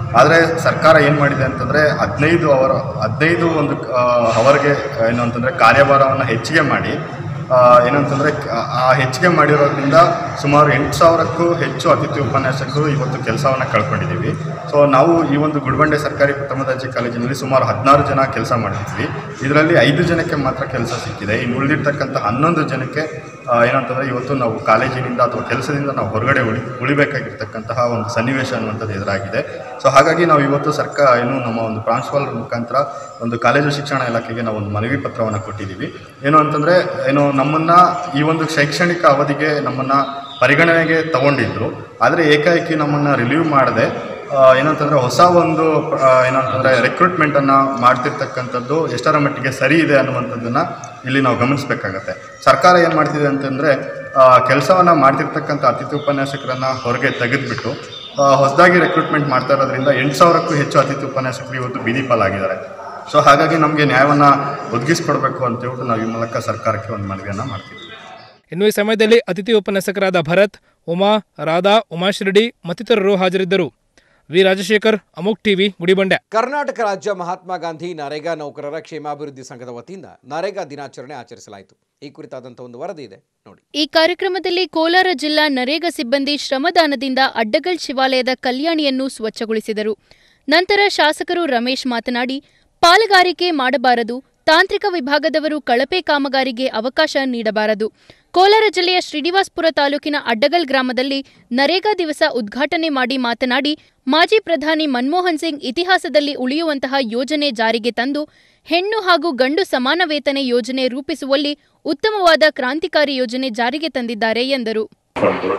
ಆದರೆ ಸರ್ಕಾರ ಏನು ಮಾಡಿದೆ ಅಂತಂದರೆ ಹದಿನೈದು ಅವರ್ ಹದಿನೈದು ಒಂದು ಅವರ್ಗೆ ಏನು ಅಂತಂದರೆ ಕಾರ್ಯಭಾರವನ್ನು ಹೆಚ್ಚಿಗೆ ಮಾಡಿ ಆ, ಏನಂತಂದರೆ ಆ ಹೆಚ್ಚಿಗೆ ಮಾಡಿರೋದ್ರಿಂದ ಸುಮಾರು ಎಂಟು ಸಾವಿರಕ್ಕೂ ಹೆಚ್ಚು ಅತಿಥಿ ಉಪನ್ಯಾಸಕರು ಇವತ್ತು ಕೆಲಸವನ್ನು ಕಳ್ಕೊಂಡಿದ್ದೀವಿ ಸೊ ನಾವು ಈ ಒಂದು ಗುಡಿಬಂಡೆ ಸರ್ಕಾರಿ ಪ್ರಥಮ ದರ್ಜೆ ಕಾಲೇಜಿನಲ್ಲಿ ಸುಮಾರು ಹದಿನಾರು ಜನ ಕೆಲಸ ಮಾಡ್ತಿದ್ವಿ ಇದರಲ್ಲಿ ಐದು ಜನಕ್ಕೆ ಮಾತ್ರ ಕೆಲಸ ಸಿಕ್ಕಿದೆ ಇನ್ನು ಉಳಿದಿರ್ತಕ್ಕಂಥ ಹನ್ನೊಂದು ಜನಕ್ಕೆ ಆ, ಏನಂತಂದರೆ ಇವತ್ತು ನಾವು ಕಾಲೇಜಿನಿಂದ ಅಥವಾ ಕೆಲಸದಿಂದ ನಾವು ಹೊರಗಡೆ ಉಳಿ ಉಳಿಬೇಕಾಗಿರ್ತಕ್ಕಂತಹ ಒಂದು ಸನ್ನಿವೇಶ ಅನ್ನುವಂಥದ್ದು ಎದುರಾಗಿದೆ ಸೊ ಹಾಗಾಗಿ ನಾವು ಇವತ್ತು ಸರ್ಕಾರ ಏನು ನಮ್ಮ ಒಂದು ಪ್ರಾಂಶುಪಾಲರ ಮುಖಾಂತರ ಒಂದು ಕಾಲೇಜು ಶಿಕ್ಷಣ ಇಲಾಖೆಗೆ ನಾವು ಒಂದು ಮನವಿ ಪತ್ರವನ್ನು ಕೊಟ್ಟಿದ್ದೀವಿ ಏನು ಅಂತಂದರೆ ಏನು ನಮ್ಮನ್ನು ಈ ಒಂದು ಶೈಕ್ಷಣಿಕ ಅವಧಿಗೆ ನಮ್ಮನ್ನು ಪರಿಗಣನೆಗೆ ತಗೊಂಡಿದ್ರು ಆದರೆ ಏಕಾಏಕಿ ನಮ್ಮನ್ನು ರಿಲೀವ್ ಮಾಡದೆ ಆ, ಏನಂತಂದರೆ ಹೊಸ ಒಂದು ಆ, ಏನಂತಂದರೆ ರೆಕ್ರೂಟ್ಮೆಂಟನ್ನು ಮಾಡ್ತಿರ್ತಕ್ಕಂಥದ್ದು ಎಷ್ಟರ ಮಟ್ಟಿಗೆ ಸರಿ ಇದೆ ಅನ್ನುವಂಥದ್ದನ್ನು ಇಲ್ಲಿ ನಾವು ಗಮನಿಸಬೇಕಾಗತ್ತೆ ಸರ್ಕಾರ ಏನು ಮಾಡ್ತಿದೆ ಅಂತಂದರೆ ಕೆಲಸವನ್ನು ಮಾಡ್ತಿರ್ತಕ್ಕಂಥ ಅತಿಥಿ ಉಪನ್ಯಾಸಕರನ್ನು ಹೊರಗೆ ತೆಗೆದುಬಿಟ್ಟು ಹೊಸದಾಗಿ ರೆಕ್ರೂಟ್ಮೆಂಟ್ ಮಾಡ್ತಾ ಇರೋದ್ರಿಂದ ಎಂಟು ಸಾವಿರಕ್ಕೂ ಹೆಚ್ಚು ಅತಿಥಿ ಉಪನ್ಯಾಸಕರು ಇವತ್ತು ಬೀದಿ ಪಾಲಾಗಿದ್ದಾರೆ ಸೊ ಹಾಗಾಗಿ ನಮಗೆ ನ್ಯಾಯವನ್ನು ಒದಗಿಸ್ಕೊಡ್ಬೇಕು ಅಂತ ಹೇಳ್ಬಿಟ್ಟು ನಾವು ಈ ಮೂಲಕ ಸರ್ಕಾರಕ್ಕೆ ಒಂದು ಮನವಿಯನ್ನು ಮಾಡ್ತೀವಿ ಇನ್ನು ಈ ಸಮಯದಲ್ಲಿ ಅತಿಥಿ ಉಪನ್ಯಾಸಕರಾದ ಭರತ್ ಉಮಾ ರಾಧಾ ಉಮಾಶ್ರೀಡಿ ಮತ್ತಿತರರು ಹಾಜರಿದ್ದರು ವಿ ರಾಜಶೇಖರ್ ಅಮುಕ್ ಟಿವಿ ಗುಡಿಬಂಡೆ ಕರ್ನಾಟಕ ರಾಜ್ಯ ಮಹಾತ್ಮ ಗಾಂಧಿ ನರೇಗಾ ನೌಕರರ ಕ್ಷೇಮಾಭಿವೃದ್ಧಿ ಸಂಘದ ವತಿಯಿಂದ ನರೇಗಾ ದಿನಾಚರಣೆ ಆಚರಿಸಲಾಯಿತು ಈ ಕುರಿತಾದಂಥ ಒಂದು ವರದಿ ಇದೆ ನೋಡಿ ಈ ಕಾರ್ಯಕ್ರಮದಲ್ಲಿ ಕೋಲಾರ ಜಿಲ್ಲಾ ನರೇಗಾ ಸಿಬ್ಬಂದಿ ಶ್ರಮದಾನದಿಂದ ಅಡ್ಡಗಲ್ ಶಿವಾಲಯದ ಕಲ್ಯಾಣಿಯನ್ನು ಸ್ವಚ್ಛಗೊಳಿಸಿದರು ನಂತರ ಶಾಸಕರು ರಮೇಶ್ ಮಾತನಾಡಿ ಪಾಲುಗಾರಿಕೆ ಮಾಡಬಾರದು ತಾಂತ್ರಿಕ ವಿಭಾಗದವರು ಕಳಪೆ ಕಾಮಗಾರಿಗೆ ಅವಕಾಶ ನೀಡಬಾರದು ಕೋಲಾರ ಜಿಲ್ಲೆಯ ಶ್ರೀನಿವಾಸ್ಪುರ ತಾಲೂಕಿನ ಅಡ್ಡಗಲ್ ಗ್ರಾಮದಲ್ಲಿ ನರೇಗಾ ದಿವಸ ಉದ್ಘಾಟನೆ ಮಾಡಿ ಮಾತನಾಡಿ ಮಾಜಿ ಪ್ರಧಾನಿ ಮನಮೋಹನ್ ಸಿಂಗ್ ಇತಿಹಾಸದಲ್ಲಿ ಉಳಿಯುವಂತಹ ಯೋಜನೆ ಜಾರಿಗೆ ತಂದು ಹೆಣ್ಣು ಹಾಗೂ ಗಂಡು ಸಮಾನ ವೇತನ ಯೋಜನೆ ರೂಪಿಸುವಲ್ಲಿ ಉತ್ತಮವಾದ ಕ್ರಾಂತಿಕಾರಿ ಯೋಜನೆ ಜಾರಿಗೆ ತಂದಿದ್ದಾರೆ ಎಂದರು ಫಂಡು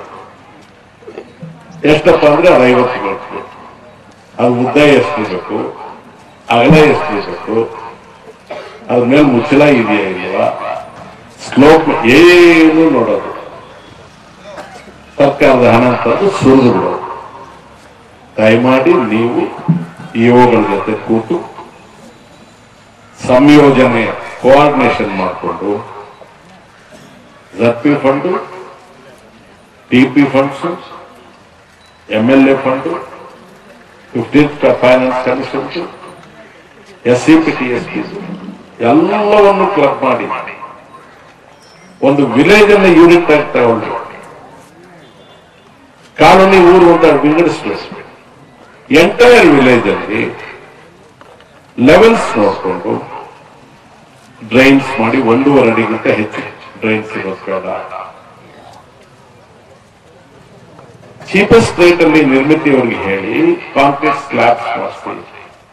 ಎಷ್ಟಪ್ಪ ಅಂದ್ರೆ ಅದು ಐವತ್ತು ಮೀಟ್ರು ಅದು ಉದ್ದ ಎಷ್ಟಿರಬೇಕು ಅಗಲ ಎಷ್ಟಿರಬೇಕು ಅದ್ರ ಮೇಲೆ ಮುಚ್ಚಳ ಇದೆಯಾ ಇಲ್ವಾ ಸ್ಲೋಪ್ ಏನು ನೋಡೋದು ಸರ್ಕಾರದ ಹಣ ಅಂತಂದು ಸುರಿದು ಬಿಡೋದು ದಯಮಾಡಿ ನೀವು ಇಒಗಳ ಜೊತೆ ಕೂತು ಸಂಯೋಜನೆ ಕೋಆರ್ಡಿನೇಷನ್ ಮಾಡಿಕೊಂಡು ZP fund TP funds M L A fund fifteenth finance commissions S C P T S P ಎಲ್ಲವನ್ನು ಕ್ಲಬ್ ಮಾಡಿ ಒಂದು ವಿಲೇಜ್ ಅನ್ನ ಯೂನಿಟ್ ಆಗಿ ತಗೊಂಡು ಕಾಲೋನಿ ಊರು ಅಂತ ವಿಂಗಡಿಸ್ಬೇಕು ಎಂಟೈರ್ ವಿಲೇಜ್ ಅಲ್ಲಿ ಲೆವೆಲ್ಸ್ ನೋಡಿಕೊಂಡು ಡ್ರೈನ್ಸ್ ಮಾಡಿ ಒಂದೂವರೆ ಅಡಿಗಿಂತ ಹೆಚ್ಚು ಡ್ರೈನ್ಸ್ ಇರೋದು ಬೇಡ ಚೀಪೆಸ್ಟ್ ರೇಟ್ ಅಲ್ಲಿ ನಿರ್ಮಿತಿಯವರಿಗೆ ಹೇಳಿ ಕಾಂಕ್ರೀಟ್ ಸ್ಲ್ಯಾಬ್ಸ್ ಮಾಡಿಸ್ತೀವಿ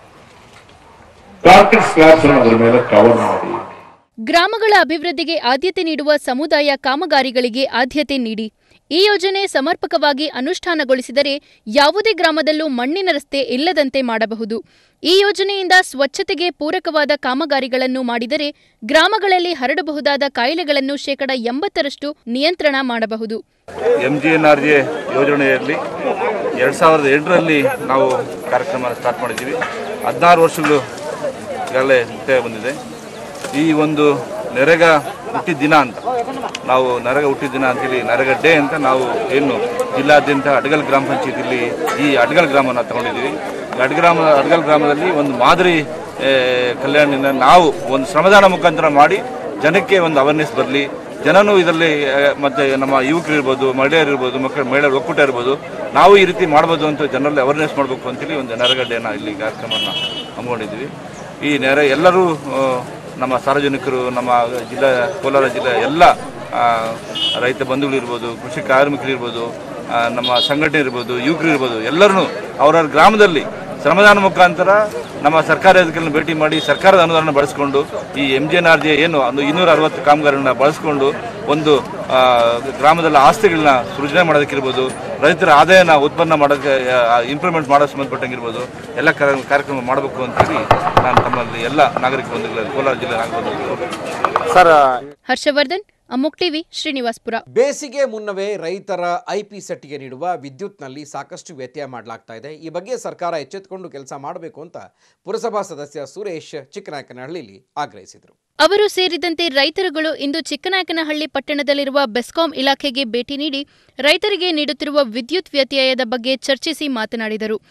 ಕಾಂಕ್ರೀಟ್ ಸ್ಲ್ಯಾಬ್ಸ್ ಅನ್ನು ಅದರ ಮೇಲೆ ಕವರ್ ಮಾಡಿ ಗ್ರಾಮಗಳ ಅಭಿವೃದ್ಧಿಗೆ ಆದ್ಯತೆ ನೀಡುವ ಸಮುದಾಯ ಕಾಮಗಾರಿಗಳಿಗೆ ಆದ್ಯತೆ ನೀಡಿ ಈ ಯೋಜನೆ ಸಮರ್ಪಕವಾಗಿ ಅನುಷ್ಠಾನಗೊಳಿಸಿದರೆ ಯಾವುದೇ ಗ್ರಾಮದಲ್ಲೂ ಮಣ್ಣಿನ ರಸ್ತೆ ಇಲ್ಲದಂತೆ ಮಾಡಬಹುದು ಈ ಯೋಜನೆಯಿಂದ ಸ್ವಚ್ಛತೆಗೆ ಪೂರಕವಾದ ಕಾಮಗಾರಿಗಳನ್ನು ಮಾಡಿದರೆ ಗ್ರಾಮಗಳಲ್ಲಿ ಹರಡಬಹುದಾದ ಕಾಯಿಲೆಗಳನ್ನು ಶೇಕಡ ಎಂಬತ್ತರಷ್ಟು ನಿಯಂತ್ರಣ ಮಾಡಬಹುದು M G N R J ಯೋಜನೆಯಲ್ಲಿ ಎರಡು ಸಾವಿರದ ಎಂಟರಲ್ಲಿ ನಾವು ಕಾರ್ಯಕ್ರಮ ಸ್ಟಾರ್ಟ್ ಮಾಡಿದ್ದೀವಿ ಹದಿನಾರು ವರ್ಷಗಳು ಈಗಾಗಲೇ ಮುಕ್ತಾಯ ಬಂದಿದೆ ಈ ಒಂದು ನರೇಗಾ ಹುಟ್ಟಿದ ದಿನ ಅಂತ ನಾವು ನರೇಗಾ ಹುಟ್ಟಿದ ದಿನ ಅಂತೇಳಿ ನರೇಗಾ ಡೇ ಅಂತ ನಾವು ಏನು ಜಿಲ್ಲಾದ್ಯಂತ ಅಡ್ಗಲ್ ಗ್ರಾಮ ಪಂಚಾಯತಿಯಲ್ಲಿ ಈ ಅಡ್ಗಲ್ ಗ್ರಾಮನ ತಗೊಂಡಿದ್ದೀವಿ ಈ ಅಡ್ಗ್ರಾಮ ಅಡ್ಗಲ್ ಗ್ರಾಮದಲ್ಲಿ ಒಂದು ಮಾದರಿ ಆ, ಕಲ್ಯಾಣಿನ ನಾವು ಒಂದು ಶ್ರಮದಾನ ಮುಖಾಂತರ ಮಾಡಿ ಜನಕ್ಕೆ ಒಂದು ಅವೇರ್ನೆಸ್ ಬರಲಿ ಜನನೂ ಇದರಲ್ಲಿ ಆ, ಮತ್ತೆ ನಮ್ಮ ಯುವಕರು ಇರ್ಬೋದು ಮಹಿಳೆಯರು ಇರ್ಬೋದು ಮಕ್ಕಳು ಮಹಿಳೆಯರು ಒಕ್ಕೂಟ ಇರ್ಬೋದು ನಾವು ಈ ರೀತಿ ಮಾಡ್ಬೋದು ಅಂತ ಜನರಲ್ಲಿ ಅವೇರ್ನೆಸ್ ಮಾಡಬೇಕು ಅಂತೇಳಿ ಒಂದು ನರಗಡ್ಡೆನ ಇಲ್ಲಿ ಕಾರ್ಯಕ್ರಮನ ಹಮ್ಮಿಕೊಂಡಿದ್ವಿ ಈ ನೆರೆ ಎಲ್ಲರೂ ಆ, ನಮ್ಮ ಸಾರ್ವಜನಿಕರು ನಮ್ಮ ಜಿಲ್ಲಾ ಕೋಲಾರ ಜಿಲ್ಲೆ ಎಲ್ಲ ಆ, ರೈತ ಬಂಧುಗಳು ಇರ್ಬೋದು ಕೃಷಿ ಕಾರ್ಮಿಕರು ಇರ್ಬೋದು ಆ, ನಮ್ಮ ಸಂಘಟನೆ ಇರ್ಬೋದು ಯುವಕರು ಇರ್ಬೋದು ಎಲ್ಲರೂ ಅವರವ್ರ ಗ್ರಾಮದಲ್ಲಿ ಶ್ರಮದಾನ ಮುಖಾಂತರ ನಮ್ಮ ಸರ್ಕಾರಿ ಅಧಿಕಾರಿಗಳನ್ನ ಭೇಟಿ ಮಾಡಿ ಸರ್ಕಾರದ ಅನುದಾನ ಬಳಸ್ಕೊಂಡು ಈ M G N R J ಏನು ಒಂದು ಇನ್ನೂರ ಅರವತ್ತು ಕಾಮಗಾರಿಗಳನ್ನ ಬಳಸ್ಕೊಂಡು ಒಂದು ಆ, ಗ್ರಾಮದಲ್ಲಿ ಆಸ್ತಿಗಳನ್ನ ಸೃಜನೆ ಮಾಡೋದಕ್ಕಿರ್ಬೋದು ರೈತರ ಆದಾಯನ ಉತ್ಪನ್ನ ಮಾಡೋಕ್ಕೆ ಇಂಪ್ರೂವ್ಮೆಂಟ್ ಮಾಡೋ ಸಂಬಂಧಪಟ್ಟಂಗಿರ್ಬೋದು ಎಲ್ಲ ಕಾರ್ಯ- ಕಾರ್ಯಕ್ರಮ ಮಾಡಬೇಕು ಅಂತೇಳಿ ನಾನು ತಮ್ಮಲ್ಲಿ ಎಲ್ಲ ನಾಗರಿಕ ಬಂಧುಗಳಲ್ಲಿ ಕೋಲಾರ ಜಿಲ್ಲೆ ನಾಗರಿಕ ಬಂಧುಗಳು ಸರ್ ಹರ್ಷವರ್ಧನ್ ಅಮುಕ್ ಟಿವಿ ಶ್ರೀನಿವಾಸ್ಪುರ ಬೇಸಿಗೆ ಮುನ್ನವೇ ರೈತರ ಐಪಿ ಸೆಟ್ಗೆ ನೀಡುವ ವಿದ್ಯುತ್ನಲ್ಲಿ ಸಾಕಷ್ಟು ವ್ಯತ್ಯಯ ಮಾಡಲಾಗ್ತಾ ಇದೆ ಈ ಬಗ್ಗೆ ಸರ್ಕಾರ ಎಚ್ಚೆತ್ತುಕೊಂಡು ಕೆಲಸ ಮಾಡಬೇಕು ಅಂತ ಪುರಸಭಾ ಸದಸ್ಯ ಸುರೇಶ್ ಚಿಕ್ಕನಾಯಕನಹಳ್ಳಿಲಿ ಆಗ್ರಹಿಸಿದರು ಅವರು ಸೇರಿದಂತೆ ರೈತರುಗಳು ಇಂದು ಚಿಕ್ಕನಾಯಕನಹಳ್ಳಿ ಪಟ್ಟಣದಲ್ಲಿರುವ ಬೆಸ್ಕಾಂ ಇಲಾಖೆಗೆ ಭೇಟಿ ನೀಡಿ ರೈತರಿಗೆ ನೀಡುತ್ತಿರುವ ವಿದ್ಯುತ್ ವ್ಯತ್ಯಯದ ಬಗ್ಗೆ ಚರ್ಚಿಸಿ ಮಾತನಾಡಿದರು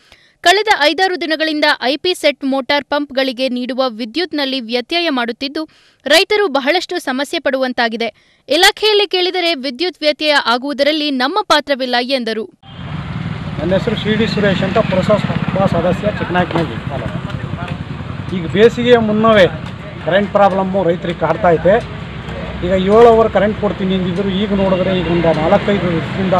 ಕಳೆದ ಐದಾರು ದಿನಗಳಿಂದ ಐಪಿ ಸೆಟ್ ಮೋಟಾರ್ ಪಂಪ್ಗಳಿಗೆ ನೀಡುವ ವಿದ್ಯುತ್ನಲ್ಲಿ ವ್ಯತ್ಯಯ ಮಾಡುತ್ತಿದ್ದು ರೈತರು ಬಹಳಷ್ಟು ಸಮಸ್ಯೆ ಪಡುವಂತಾಗಿದೆ ಇಲಾಖೆಯಲ್ಲಿ ಕೇಳಿದರೆ ವಿದ್ಯುತ್ ವ್ಯತ್ಯಯ ಆಗುವುದರಲ್ಲಿ ನಮ್ಮ ಪಾತ್ರವಿಲ್ಲ ಎಂದರು ನನ್ನ ಹೆಸರು ಸಿ ಡಿ ಸುರೇಶ್ ಅಂತ ಪುರಸಭಾ ಸದಸ್ಯ ಚಿಕ್ಕನಾಯಕನಹಳ್ಳಿ ತಾಲೂಕು ಈಗ ಬೇಸಿಗೆಯ ಮುನ್ನವೇ ಕರೆಂಟ್ ಪ್ರಾಬ್ಲಮ್ಮು ರೈತರಿಗೆ ಕಾಡ್ತಾ ಐತೆ ಈಗ ಏಳು ಅವರ್ ಕರೆಂಟ್ ಕೊಡ್ತೀನಿ ಅಂದಿದ್ರು ಈಗ ನೋಡಿದ್ರೆ ಈಗ ಒಂದು ನಾಲ್ಕೈದು ವರ್ಷದಿಂದ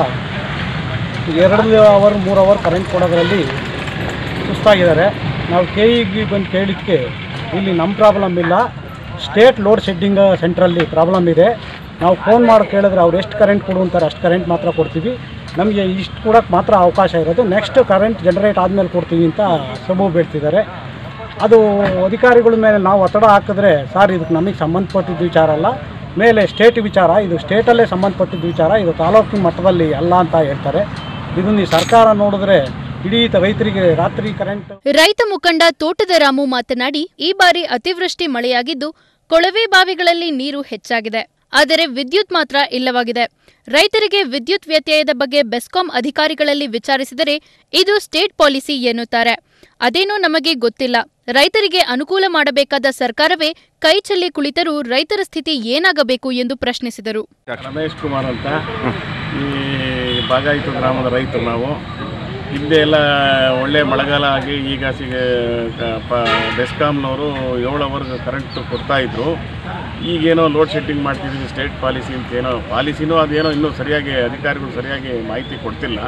ಎರಡು ಅವರ್ ಮೂರು ಅವರ್ ಕರೆಂಟ್ ಕೊಡೋದ್ರಲ್ಲಿ ಸುಸ್ತಾಗಿದ್ದಾರೆ ನಾವು ಕೆ ಇಗೆ ಬಂದು ಕೇಳಿದ್ದಕ್ಕೆ ಇಲ್ಲಿ ನಮ್ಮ ಪ್ರಾಬ್ಲಮ್ ಇಲ್ಲ ಸ್ಟೇಟ್ ಲೋಡ್ ಶೆಡ್ಡಿಂಗ್ ಸೆಂಟ್ರಲ್ಲಿ ಪ್ರಾಬ್ಲಮ್ ಇದೆ ನಾವು ಫೋನ್ ಮಾಡಿ ಕೇಳಿದ್ರೆ ಅವ್ರು ಎಷ್ಟು ಕರೆಂಟ್ ಕೊಡು ಅಂತಾರೆ ಅಷ್ಟು ಕರೆಂಟ್ ಮಾತ್ರ ಕೊಡ್ತೀವಿ ನಮಗೆ ಇಷ್ಟು ಕೊಡೋಕ್ಕೆ ಮಾತ್ರ ಅವಕಾಶ ಇರೋದು ನೆಕ್ಸ್ಟ್ ಕರೆಂಟ್ ಜನರೇಟ್ ಆದಮೇಲೆ ಕೊಡ್ತೀವಿ ಅಂತ ಸಬು ಬೀಳ್ತಿದ್ದಾರೆ ಅದು ಅಧಿಕಾರಿಗಳ ಮೇಲೆ ನಾವು ಒತ್ತಡ ಹಾಕಿದ್ರೆ ಸರ್ ಇದಕ್ಕೆ ನಮಗೆ ಸಂಬಂಧಪಟ್ಟಿದ್ದ ವಿಚಾರ ಅಲ್ಲ ಮೇಲೆ ಸ್ಟೇಟ್ ವಿಚಾರ ಇದು ಸ್ಟೇಟಲ್ಲೇ ಸಂಬಂಧಪಟ್ಟಿದ್ದ ವಿಚಾರ ಇದು ತಾಲೂಕಿನ ಮಟ್ಟದಲ್ಲಿ ಅಲ್ಲ ಅಂತ ಹೇಳ್ತಾರೆ ಇದನ್ನು ಈ ಸರ್ಕಾರ ನೋಡಿದ್ರೆ ಇಡೀ ರೈತರಿಗೆ ರಾತ್ರಿ ಕರೆಂಟ್ ರೈತ ಮುಖಂಡ ತೋಟದ ರಾಮು ಮಾತನಾಡಿ ಈ ಬಾರಿ ಅತಿವೃಷ್ಟಿ ಮಳೆಯಾಗಿದ್ದು ಕೊಳವೆ ಬಾವಿಗಳಲ್ಲಿ ನೀರು ಹೆಚ್ಚಾಗಿದೆ ಆದರೆ ವಿದ್ಯುತ್ ಮಾತ್ರ ಇಲ್ಲವಾಗಿದೆ ರೈತರಿಗೆ ವಿದ್ಯುತ್ ವ್ಯತ್ಯಯದ ಬಗ್ಗೆ ಬೆಸ್ಕಾಂ ಅಧಿಕಾರಿಗಳಲ್ಲಿ ವಿಚಾರಿಸಿದರೆ ಇದು ಸ್ಟೇಟ್ ಪಾಲಿಸಿ ಎನ್ನುತ್ತಾರೆ ಅದೇನೋ ನಮಗೆ ಗೊತ್ತಿಲ್ಲ ರೈತರಿಗೆ ಅನುಕೂಲ ಮಾಡಬೇಕಾದ ಸರ್ಕಾರವೇ ಕೈ ಚೆಲ್ಲಿ ಕುಳಿತರೂ ರೈತರ ಸ್ಥಿತಿ ಏನಾಗಬೇಕು ಎಂದು ಪ್ರಶ್ನಿಸಿದರು ರಮೇಶ್ ಕುಮಾರ್ ಅಂತ ಈ ಬಾಗಾಯಿತು ಗ್ರಾಮದ ರೈತರು ನಾವು ಹಿಂದೆ ಎಲ್ಲ ಒಳ್ಳೆ ಮಳೆಗಾಲ ಆಗಿ ಈಗ ಸಿಗ ಕ- ಪ ಬೆಸ್ಕಾಮ್ನವರು ಏಳು ಅವರ್ ಕರೆಂಟ್ ಕೊಡ್ತಾಯಿದ್ರು ಈಗೇನೋ ಲೋಡ್ ಶೆಡ್ಡಿಂಗ್ ಮಾಡ್ತಿದ್ದೀವಿ ಸ್ಟೇಟ್ ಪಾಲಿಸಿ ಅಂತ ಏನೋ ಪಾಲಿಸಿನೂ ಅದೇನೋ ಇನ್ನೂ ಸರಿಯಾಗಿ ಅಧಿಕಾರಿಗಳು ಸರಿಯಾಗಿ ಮಾಹಿತಿ ಕೊಡ್ತಿಲ್ಲ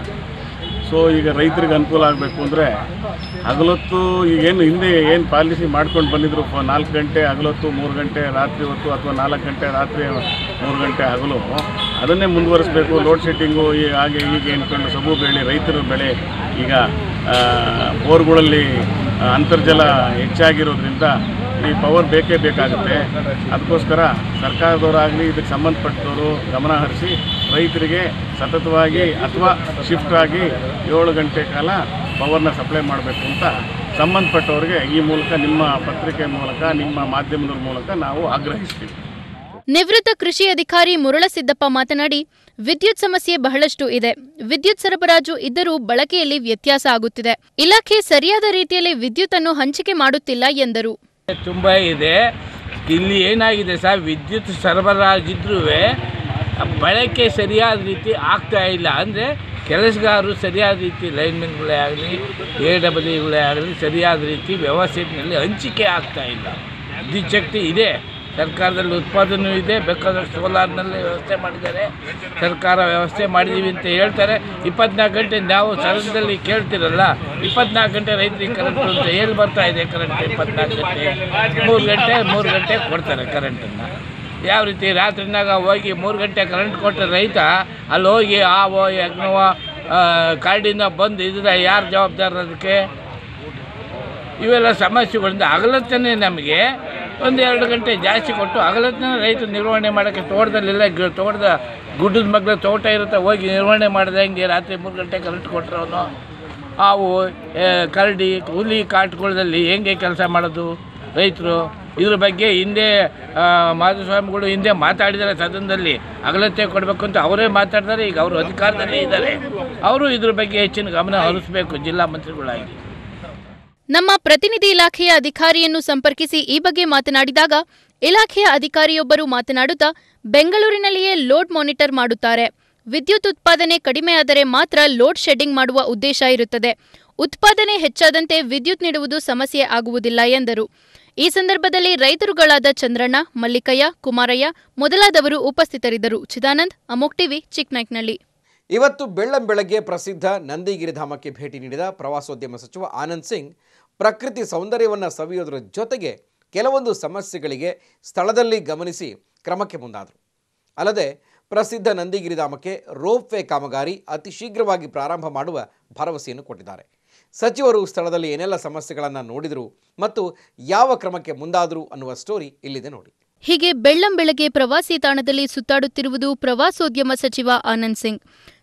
ಸೊ ಈಗ ರೈತರಿಗೆ ಅನುಕೂಲ ಆಗಬೇಕು ಅಂದರೆ ಹಗಲೊತ್ತು ಈಗೇನು ಹಿಂದೆ ಏನು ಪಾಲಿಸಿ ಮಾಡ್ಕೊಂಡು ಬಂದಿದ್ರು ಪ- ನಾಲ್ಕು ಗಂಟೆ ಹಗಲೊತ್ತು ಮೂರು ಗಂಟೆ ರಾತ್ರಿ ಹೊತ್ತು ಅಥವಾ ನಾಲ್ಕು ಗಂಟೆ ರಾತ್ರಿ ಮೂರು ಗಂಟೆ ಹಗಲು ಅದನ್ನೇ ಮುಂದುವರಿಸಬೇಕು ಲೋಡ್ ಶೆಡ್ಡಿಂಗು ಈ ಹಾಗೆ ಹೀಗೆ ಅಂದ್ಕೊಂಡು ಸಬು ಬೆಳೆ ರೈತರ ಬೆಳೆ ಈಗ ಆ, ಬೋರ್ಗಳಲ್ಲಿ ಆ, ಅಂತರ್ಜಲ ಹೆಚ್ಚಾಗಿರೋದ್ರಿಂದ ಈ ಪವರ್ ಬೇಕೇ ಬೇಕಾಗುತ್ತೆ ಅದಕ್ಕೋಸ್ಕರ ಸರ್ಕಾರದವರಾಗಲಿ ಇದಕ್ಕೆ ಸಂಬಂಧಪಟ್ಟವರು ಗಮನ ಹರಿಸಿ ರೈತರಿಗೆ ಸತತವಾಗಿ ಅಥವಾ ಶಿಫ್ಟ್ ಆಗಿ ಏಳು ಗಂಟೆ ಕಾಲ ಪವರ್ನ ಸಪ್ಲೈ ಮಾಡಬೇಕು ಅಂತ ಸಂಬಂಧಪಟ್ಟವರಿಗೆ ಈ ಮೂಲಕ ನಿಮ್ಮ ಪತ್ರಿಕೆ ಮೂಲಕ ನಿಮ್ಮ ಮಾಧ್ಯಮದ ಮೂಲಕ ನಾವು ಆಗ್ರಹಿಸ್ತೀವಿ ನಿವೃತ್ತ ಕೃಷಿ ಅಧಿಕಾರಿ ಮುರಳಸಿದ್ದಪ್ಪ ಮಾತನಾಡಿ ವಿದ್ಯುತ್ ಸಮಸ್ಯೆ ಬಹಳಷ್ಟು ಇದೆ ವಿದ್ಯುತ್ ಸರಬರಾಜು ಇದ್ದರೂ ಬಳಕೆಯಲ್ಲಿ ವ್ಯತ್ಯಾಸ ಆಗುತ್ತಿದೆ ಇಲಾಖೆ ಸರಿಯಾದ ರೀತಿಯಲ್ಲಿ ವಿದ್ಯುತ್ ಅನ್ನು ಹಂಚಿಕೆ ಮಾಡುತ್ತಿಲ್ಲ ಎಂದರು ತುಂಬ ಇದೆ ಇಲ್ಲಿ ಏನಾಗಿದೆ ಸರ್ ವಿದ್ಯುತ್ ಸರಬರಾಜಿದ್ರೂ ಬಳಕೆ ಸರಿಯಾದ ರೀತಿ ಆಗ್ತಾ ಇಲ್ಲ ಅಂದರೆ ಕೆಲಸಗಾರರು ಸರಿಯಾದ ರೀತಿ ಲೈನ್ಮೆನ್ಗಳೇ ಆಗಲಿ ಎ ಡಬ್ಲ್ಯೂಗಳೇ ಆಗಲಿ ಸರಿಯಾದ ರೀತಿ ವ್ಯವಸ್ಥೆಯಲ್ಲಿ ಹಂಚಿಕೆ ಆಗ್ತಾ ಇಲ್ಲ ವಿದ್ಯುತ್ ಶಕ್ತಿ ಇದೆ ಸರ್ಕಾರದಲ್ಲಿ ಉತ್ಪಾದನೆ ಇದೆ ಬೇಕಾದಷ್ಟು ಸೋಲಾರ್ನಲ್ಲಿ ವ್ಯವಸ್ಥೆ ಮಾಡಿದ್ದಾರೆ ಸರ್ಕಾರ ವ್ಯವಸ್ಥೆ ಮಾಡಿದ್ದೀವಿ ಅಂತ ಹೇಳ್ತಾರೆ ಇಪ್ಪತ್ನಾಲ್ಕು ಗಂಟೆ ನಾವು ಸದನದಲ್ಲಿ ಕೇಳ್ತಿರಲ್ಲ ಇಪ್ಪತ್ನಾಲ್ಕು ಗಂಟೆ ರೈತರಿಗೆ ಕರೆಂಟ್ ಅಂತ ಎಲ್ಲಿ ಬರ್ತಾ ಇದೆ ಕರೆಂಟ್ ಇಪ್ಪತ್ನಾಲ್ಕು ಗಂಟೆ ಮೂರು ಗಂಟೆ ಮೂರು ಗಂಟೆ ಕೊಡ್ತಾರೆ ಕರೆಂಟನ್ನು ಯಾವ ರೀತಿ ರಾತ್ರಿನಾಗ ಹೋಗಿ ಮೂರು ಗಂಟೆ ಕರೆಂಟ್ ಕೊಟ್ಟರೆ ರೈತ ಅಲ್ಲಿ ಹೋಗಿ ಆವೋ ಯಜ್ಞವೋ ಆ, ಕಾಡಿಂದ ಬಂದು ಇದ್ರೆ ಯಾರು ಜವಾಬ್ದಾರ ಅದಕ್ಕೆ ಇವೆಲ್ಲ ಸಮಸ್ಯೆಗಳಿಂದ ಹಗಲತ್ತನೇ ನಮಗೆ ಒಂದು ಎರಡು ಗಂಟೆ ಜಾಸ್ತಿ ಕೊಟ್ಟು ಹಗಲತ್ತನೇ ರೈತರು ನಿರ್ವಹಣೆ ಮಾಡೋಕ್ಕೆ ತೋಟದಲ್ಲೆಲ್ಲ ಗ- ತೋಟದ ಗುಡ್ಡದ ಮಗ್ಲ ತೋಟ ಇರುತ್ತೆ ಹೋಗಿ ನಿರ್ವಹಣೆ ಮಾಡಿದೆ ಹೆಂಗೆ ರಾತ್ರಿ ಮೂರು ಗಂಟೆ ಕರೆಂಟ್ ಕೊಟ್ಟರವನು ಹಾವು ಆ, ಕರಡಿ ಹುಲಿ ಕಾಟ್ಕೊಳ್ಳದಲ್ಲಿ ಹೆಂಗೆ ಕೆಲಸ ಮಾಡೋದು ರೈತರು ಇದ್ರ ಬಗ್ಗೆ ಹಿಂದೆ ಆ, ಮಾಧುಸ್ವಾಮಿಗಳು ಹಿಂದೆ ಮಾತಾಡಿದ್ದಾರೆ ಸದನದಲ್ಲಿ ಅಗಲತೆ ಕೊಡಬೇಕು ಅಂತ ಅವರೇ ಮಾತಾಡ್ತಾರೆ ಈಗ ಅವರು ಅಧಿಕಾರದಲ್ಲೇ ಇದ್ದಾರೆ ಅವರು ಇದ್ರ ಬಗ್ಗೆ ಹೆಚ್ಚಿನ ಗಮನ ಹರಿಸಬೇಕು ಜಿಲ್ಲಾ ಮಂತ್ರಿಗಳಾಗಿ ನಮ್ಮ ಪ್ರತಿನಿಧಿ ಇಲಾಖೆಯ ಅಧಿಕಾರಿಯನ್ನು ಸಂಪರ್ಕಿಸಿ ಈ ಬಗ್ಗೆ ಮಾತನಾಡಿದಾಗ ಇಲಾಖೆಯ ಅಧಿಕಾರಿಯೊಬ್ಬರು ಮಾತನಾಡುತ್ತಾ ಬೆಂಗಳೂರಿನಲ್ಲಿಯೇ ಲೋಡ್ ಮಾನಿಟರ್ ಮಾಡುತ್ತಾರೆ ವಿದ್ಯುತ್ ಉತ್ಪಾದನೆ ಕಡಿಮೆಯಾದರೆ ಮಾತ್ರ ಲೋಡ್ ಶೆಡ್ಡಿಂಗ್ ಮಾಡುವ ಉದ್ದೇಶ ಇರುತ್ತದೆ ಉತ್ಪಾದನೆ ಹೆಚ್ಚಾದಂತೆ ವಿದ್ಯುತ್ ನೀಡುವುದು ಸಮಸ್ಯೆ ಆಗುವುದಿಲ್ಲ ಎಂದರು ಈ ಸಂದರ್ಭದಲ್ಲಿ ರೈತರುಗಳಾದ ಚಂದ್ರಣ್ಣ ಮಲ್ಲಿಕಯ್ಯ ಕುಮಾರಯ್ಯ ಮೊದಲಾದವರು ಉಪಸ್ಥಿತರಿದ್ದರು ಚಿದಾನಂದ್ ಅಮೋಕ್ ಟಿವಿ ಚಿಕ್ಕನಾಯ್ಕನಹಳ್ಳಿ ಇವತ್ತು ಬೆಳ್ಳಂ ಬೆಳಗ್ಗೆ ಪ್ರಸಿದ್ಧ ನಂದಿಗಿರಿಧಾಮಕ್ಕೆ ಭೇಟಿ ನೀಡಿದ ಪ್ರವಾಸೋದ್ಯಮ ಸಚಿವ ಆನಂದ್ ಸಿಂಗ್ ಪ್ರಕೃತಿ ಸೌಂದರ್ಯವನ್ನು ಸವಿಯೋದರ ಜೊತೆಗೆ ಕೆಲವೊಂದು ಸಮಸ್ಯೆಗಳಿಗೆ ಸ್ಥಳದಲ್ಲಿ ಗಮನಿಸಿ ಕ್ರಮಕ್ಕೆ ಮುಂದಾದರು ಅಲ್ಲದೆ ಪ್ರಸಿದ್ಧ ನಂದಿಗಿರಿಧಾಮಕ್ಕೆ ರೋಪ್ ವೇ ಕಾಮಗಾರಿ ಅತಿ ಶೀಘ್ರವಾಗಿ ಪ್ರಾರಂಭ ಮಾಡುವ ಭರವಸೆಯನ್ನು ಕೊಟ್ಟಿದ್ದಾರೆ ಸಚಿವರು ಸ್ಥಳದಲ್ಲಿ ಏನೆಲ್ಲ ಸಮಸ್ಯೆಗಳನ್ನು ನೋಡಿದರು ಮತ್ತು ಯಾವ ಕ್ರಮಕ್ಕೆ ಮುಂದಾದರು ಅನ್ನುವ ಸ್ಟೋರಿ ಇಲ್ಲಿದೆ ನೋಡಿ ಹೀಗೆ ಬೆಳ್ಳಂ ಬೆಳಗ್ಗೆ ಪ್ರವಾಸಿ ತಾಣದಲ್ಲಿ ಸುತ್ತಾಡುತ್ತಿರುವುದು ಪ್ರವಾಸೋದ್ಯಮ ಸಚಿವ ಆನಂದ್ ಸಿಂಗ್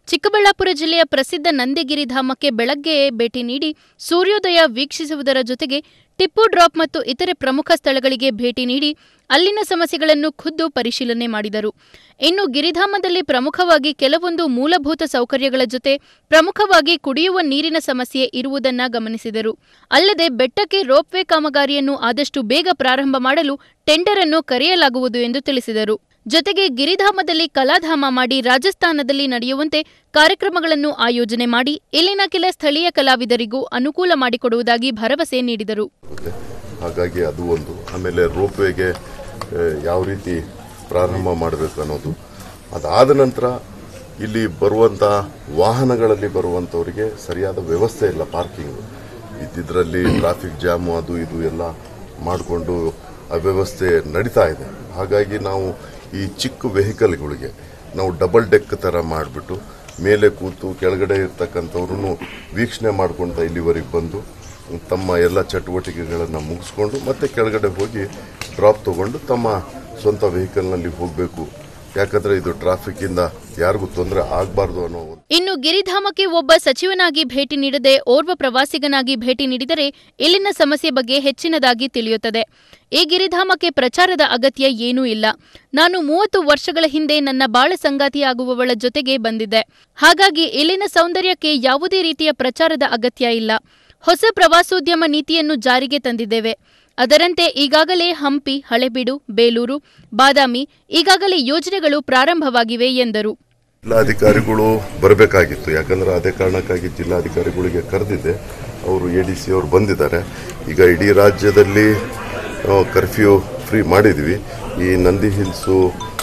ಚಿಕ್ಕಬಳ್ಳಾಪುರ ಜಿಲ್ಲೆಯ ಪ್ರಸಿದ್ಧ ನಂದಿಗಿರಿಧಾಮಕ್ಕೆ ಬೆಳಗ್ಗೆ ಭೇಟಿ ನೀಡಿ ಸೂರ್ಯೋದಯ ವೀಕ್ಷಿಸುವುದರ ಜೊತೆಗೆ ಟಿಪ್ಪು ಡ್ರಾಪ್ ಮತ್ತು ಇತರೆ ಪ್ರಮುಖ ಸ್ಥಳಗಳಿಗೆ ಭೇಟಿ ನೀಡಿ ಅಲ್ಲಿನ ಸಮಸ್ಯೆಗಳನ್ನು ಖುದ್ದು ಪರಿಶೀಲನೆ ಮಾಡಿದರು ಇನ್ನು ಗಿರಿಧಾಮದಲ್ಲಿ ಪ್ರಮುಖವಾಗಿ ಕೆಲವೊಂದು ಮೂಲಭೂತ ಸೌಕರ್ಯಗಳ ಜೊತೆ ಪ್ರಮುಖವಾಗಿ ಕುಡಿಯುವ ನೀರಿನ ಸಮಸ್ಯೆ ಇರುವುದನ್ನ ಗಮನಿಸಿದರು ಅಲ್ಲದೆ ಬೆಟ್ಟಕ್ಕೆ ರೋಪ್ವೇ ಕಾಮಗಾರಿಯನ್ನು ಆದಷ್ಟು ಬೇಗ ಪ್ರಾರಂಭ ಮಾಡಲು ಟೆಂಡರ್ ಅನ್ನು ಕರೆಯಲಾಗುವುದು ಎಂದು ತಿಳಿಸಿದರು ಜೊತೆಗೆ ಗಿರಿಧಾಮದಲ್ಲಿ ಕಲಾಧಾಮ ಮಾಡಿ ರಾಜಸ್ಥಾನದಲ್ಲಿ ನಡೆಯುವಂತೆ ಕಾರ್ಯಕ್ರಮಗಳನ್ನು ಆಯೋಜನೆ ಮಾಡಿ ಇಲ್ಲಿನ ಕೆಲ ಸ್ಥಳೀಯ ಕಲಾವಿದರಿಗೂ ಅನುಕೂಲ ಮಾಡಿಕೊಡುವುದಾಗಿ ಭರವಸೆ ನೀಡಿದರು ಹಾಗಾಗಿ ಅದು ಒಂದು ಆಮೇಲೆ ರೋಪ್ವೇಗೆ ಯಾವ ರೀತಿ ಪ್ರಾರಂಭ ಮಾಡಬೇಕು ಅನ್ನೋದು ಅದಾದ ನಂತರ ಇಲ್ಲಿ ಬರುವಂಥ ವಾಹನಗಳಲ್ಲಿ ಬರುವಂಥವರಿಗೆ ಸರಿಯಾದ ವ್ಯವಸ್ಥೆ ಇಲ್ಲ ಪಾರ್ಕಿಂಗ್ ಇದ್ದಿದ್ರಲ್ಲಿ ಟ್ರಾಫಿಕ್ ಜಾಮು ಅದು ಇದು ಎಲ್ಲ ಮಾಡಿಕೊಂಡು ಅವ್ಯವಸ್ಥೆ ನಡೀತಾ ಇದೆ ಹಾಗಾಗಿ ನಾವು ಈ ಚಿಕ್ಕ ವೆಹಿಕಲ್ಗಳಿಗೆ ನಾವು ಡಬಲ್ ಡೆಕ್ ಥರ ಮಾಡಿಬಿಟ್ಟು ಮೇಲೆ ಕೂತು ಕೆಳಗಡೆ ಇರ್ತಕ್ಕಂಥವ್ರೂ ವೀಕ್ಷಣೆ ಮಾಡ್ಕೊಳ್ತಾ ಇಲ್ಲಿವರೆಗೆ ಬಂದು ತಮ್ಮ ಎಲ್ಲ ಚಟುವಟಿಕೆಗಳನ್ನು ಮುಗಿಸ್ಕೊಂಡು ಮತ್ತೆ ಕೆಳಗಡೆ ಹೋಗಿ ಡ್ರಾಪ್ ತಗೊಂಡು ತಮ್ಮ ಸ್ವಂತ ವೆಹಿಕಲ್ನಲ್ಲಿ ಹೋಗಬೇಕು ಯಾಕಂದರೆ ಇದು ಟ್ರಾಫಿಕ್ಕಿಂದ ಯಾರಿಗೂ ತೊಂದರೆ ಆಗಬಾರ್ದು ಅನ್ನೋ ಒಂದು ಇನ್ನು ಗಿರಿಧಾಮಕ್ಕೆ ಒಬ್ಬ ಸಚಿವನಾಗಿ ಭೇಟಿ ನೀಡದೆ ಓರ್ವ ಪ್ರವಾಸಿಗನಾಗಿ ಭೇಟಿ ನೀಡಿದರೆ ಇಲ್ಲಿನ ಸಮಸ್ಯೆ ಬಗ್ಗೆ ಹೆಚ್ಚಿನದಾಗಿ ತಿಳಿಯುತ್ತದೆ ಈ ಗಿರಿಧಾಮಕ್ಕೆ ಪ್ರಚಾರದ ಅಗತ್ಯ ಏನೂ ಇಲ್ಲ ನಾನು ಮೂವತ್ತು ವರ್ಷಗಳ ಹಿಂದೆ ನನ್ನ ಬಾಳ ಸಂಗಾತಿಯಾಗುವವಳ ಜೊತೆಗೆ ಬಂದಿದ್ದೆ ಹಾಗಾಗಿ ಇಲ್ಲಿನ ಸೌಂದರ್ಯಕ್ಕೆ ಯಾವುದೇ ರೀತಿಯ ಪ್ರಚಾರದ ಅಗತ್ಯ ಇಲ್ಲ ಹೊಸ ಪ್ರವಾಸೋದ್ಯಮ ನೀತಿಯನ್ನು ಜಾರಿಗೆ ತಂದಿದ್ದೇವೆ ಅದರಂತೆ ಈಗಾಗಲೇ ಹಂಪಿ ಹಳೆಬೀಡು ಬೇಲೂರು ಬಾದಾಮಿ ಈಗಾಗಲೇ ಯೋಜನೆಗಳು ಪ್ರಾರಂಭವಾಗಿವೆ ಎಂದರು ಜಿಲ್ಲಾಧಿಕಾರಿಗಳು ಬರಬೇಕಾಗಿತ್ತು ಯಾಕಂದ್ರೆ ಅದೇ ಕಾರಣಕ್ಕಾಗಿ ಜಿಲ್ಲಾಧಿಕಾರಿಗಳಿಗೆ ಕರೆದಿದ್ದೆ ಅವರು ಎ ಡಿ ಸಿ ಅವರು ಬಂದಿದ್ದಾರೆ ಈಗ ಇಡೀ ರಾಜ್ಯದಲ್ಲಿ ಕರ್ಫ್ಯೂ ಫ್ರೀ ಮಾಡಿದ್ವಿ ಈ ನಂದಿ ಹಿಲ್ಸು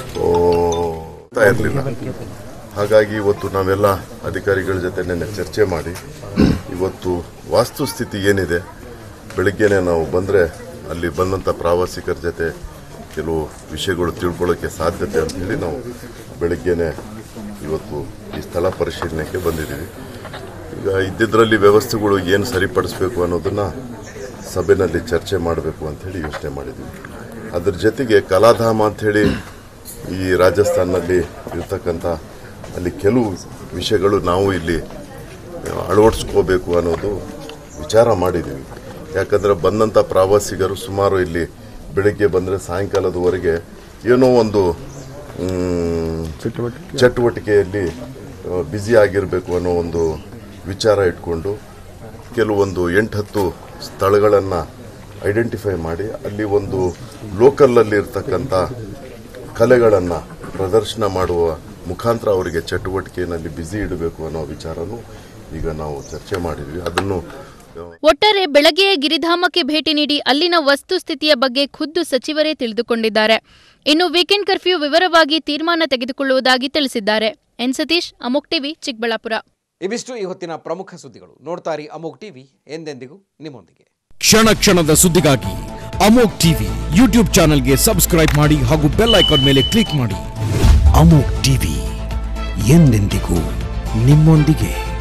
ಇರಲಿಲ್ಲ ಹಾಗಾಗಿ ಇವತ್ತು ನಾವೆಲ್ಲ ಅಧಿಕಾರಿಗಳ ಜೊತೆ ನೆನ್ನೆ ಚರ್ಚೆ ಮಾಡಿ ಇವತ್ತು ವಾಸ್ತುಸ್ಥಿತಿ ಏನಿದೆ ಬೆಳಿಗ್ಗೆನೆ ನಾವು ಬಂದರೆ ಅಲ್ಲಿ ಬಂದಂಥ ಪ್ರವಾಸಿಗರ ಜೊತೆ ಕೆಲವು ವಿಷಯಗಳು ತಿಳ್ಕೊಳ್ಳೋಕ್ಕೆ ಸಾಧ್ಯತೆ ಅಂತ ಹೇಳಿ ನಾವು ಬೆಳಿಗ್ಗೆನೆ ಇವತ್ತು ಈ ಸ್ಥಳ ಪರಿಶೀಲನೆಗೆ ಬಂದಿದ್ದೀವಿ ಈಗ ಇದ್ದಿದ್ರಲ್ಲಿ ವ್ಯವಸ್ಥೆಗಳು ಏನು ಸರಿಪಡಿಸ್ಬೇಕು ಅನ್ನೋದನ್ನು ಸಭೆಯಲ್ಲಿ ಚರ್ಚೆ ಮಾಡಬೇಕು ಅಂಥೇಳಿ ಯೋಚನೆ ಮಾಡಿದ್ವಿ ಅದ್ರ ಜೊತೆಗೆ ಕಲಾಧಾಮ ಅಂಥೇಳಿ ಈ ರಾಜಸ್ಥಾನಲ್ಲಿ ಇರ್ತಕ್ಕಂಥ ಅಲ್ಲಿ ಕೆಲವು ವಿಷಯಗಳು ನಾವು ಇಲ್ಲಿ ಅಳವಡಿಸ್ಕೋಬೇಕು ಅನ್ನೋದು ವಿಚಾರ ಮಾಡಿದ್ದೀವಿ ಯಾಕಂದರೆ ಬಂದಂಥ ಪ್ರವಾಸಿಗರು ಸುಮಾರು ಇಲ್ಲಿ ಬೆಳಗ್ಗೆ ಬಂದರೆ ಸಾಯಂಕಾಲದವರೆಗೆ ಏನೋ ಒಂದು ಚಟುವಟಿಕೆಯಲ್ಲಿ ಬ್ಯುಸಿ ಆಗಿರಬೇಕು ಅನ್ನೋ ಒಂದು ವಿಚಾರ ಇಟ್ಕೊಂಡು ಕೆಲವೊಂದು ಎಂಟು ಹತ್ತು ಸ್ಥಳಗಳನ್ನು ಐಡೆಂಟಿಫೈ ಮಾಡಿ ಅಲ್ಲಿ ಒಂದು ಲೋಕಲಲ್ಲಿ ಇರ್ತಕ್ಕಂಥ ಕಲೆಗಳನ್ನು ಪ್ರದರ್ಶನ ಮಾಡುವ ಮುಖಾಂತರ ಅವರಿಗೆ ಚಟುವಟಿಕೆಯಲ್ಲಿ ಬ್ಯುಸಿ ಇಡಬೇಕು ಅನ್ನೋ ವಿಚಾರನೂ ಈಗ ನಾವು ಚರ್ಚೆ ಮಾಡಿದ್ವಿ ಅದನ್ನು ಒಟ್ಟಾರೆ ಬೆಳಗ್ಗೆಯೇ ಗಿರಿಧಾಮಕ್ಕೆ ಭೇಟಿ ನೀಡಿ ಅಲ್ಲಿನ ವಸ್ತುಸ್ಥಿತಿಯ ಬಗ್ಗೆ ಖುದ್ದು ಸಚಿವರೇ ತಿಳಿದುಕೊಂಡಿದ್ದಾರೆ ಇನ್ನು ವೀಕೆಂಡ್ ಕರ್ಫ್ಯೂ ವಿವರವಾಗಿ ತೀರ್ಮಾನ ತೆಗೆದುಕೊಳ್ಳುವುದಾಗಿ ತಿಳಿಸಿದ್ದಾರೆ ಎನ್ ಸತೀಶ್ ಅಮೋಕ್ ಟಿವಿ ಚಿಕ್ಕಬಳ್ಳಾಪುರ ಇವಿಷ್ಟು ಈ ಹೊತ್ತಿನ ಪ್ರಮುಖ ಸುದ್ದಿಗಳು ನೋಡ್ತಾರಿ ಅಮೋಕ್ ಟಿವಿ ಎಂದೆಂದಿಗೂ ನಿಮ್ಮೊಂದಿಗೆ ಕ್ಷಣ ಕ್ಷಣದ ಸುದ್ದಿಗಾಗಿ ಅಮೋಕ್ ಟಿವಿ ಯೂಟ್ಯೂಬ್ ಚಾನೆಲ್ಗೆ ಸಬ್ಸ್ಕ್ರೈಬ್ ಮಾಡಿ ಹಾಗೂ ಬೆಲ್ ಐಕಾನ್ ಮೇಲೆ ಕ್ಲಿಕ್ ಮಾಡಿ ಅಮೋಕ್ ಟಿವಿ ಎಂದೆಂದಿಗೂ ನಿಮ್ಮೊಂದಿಗೆ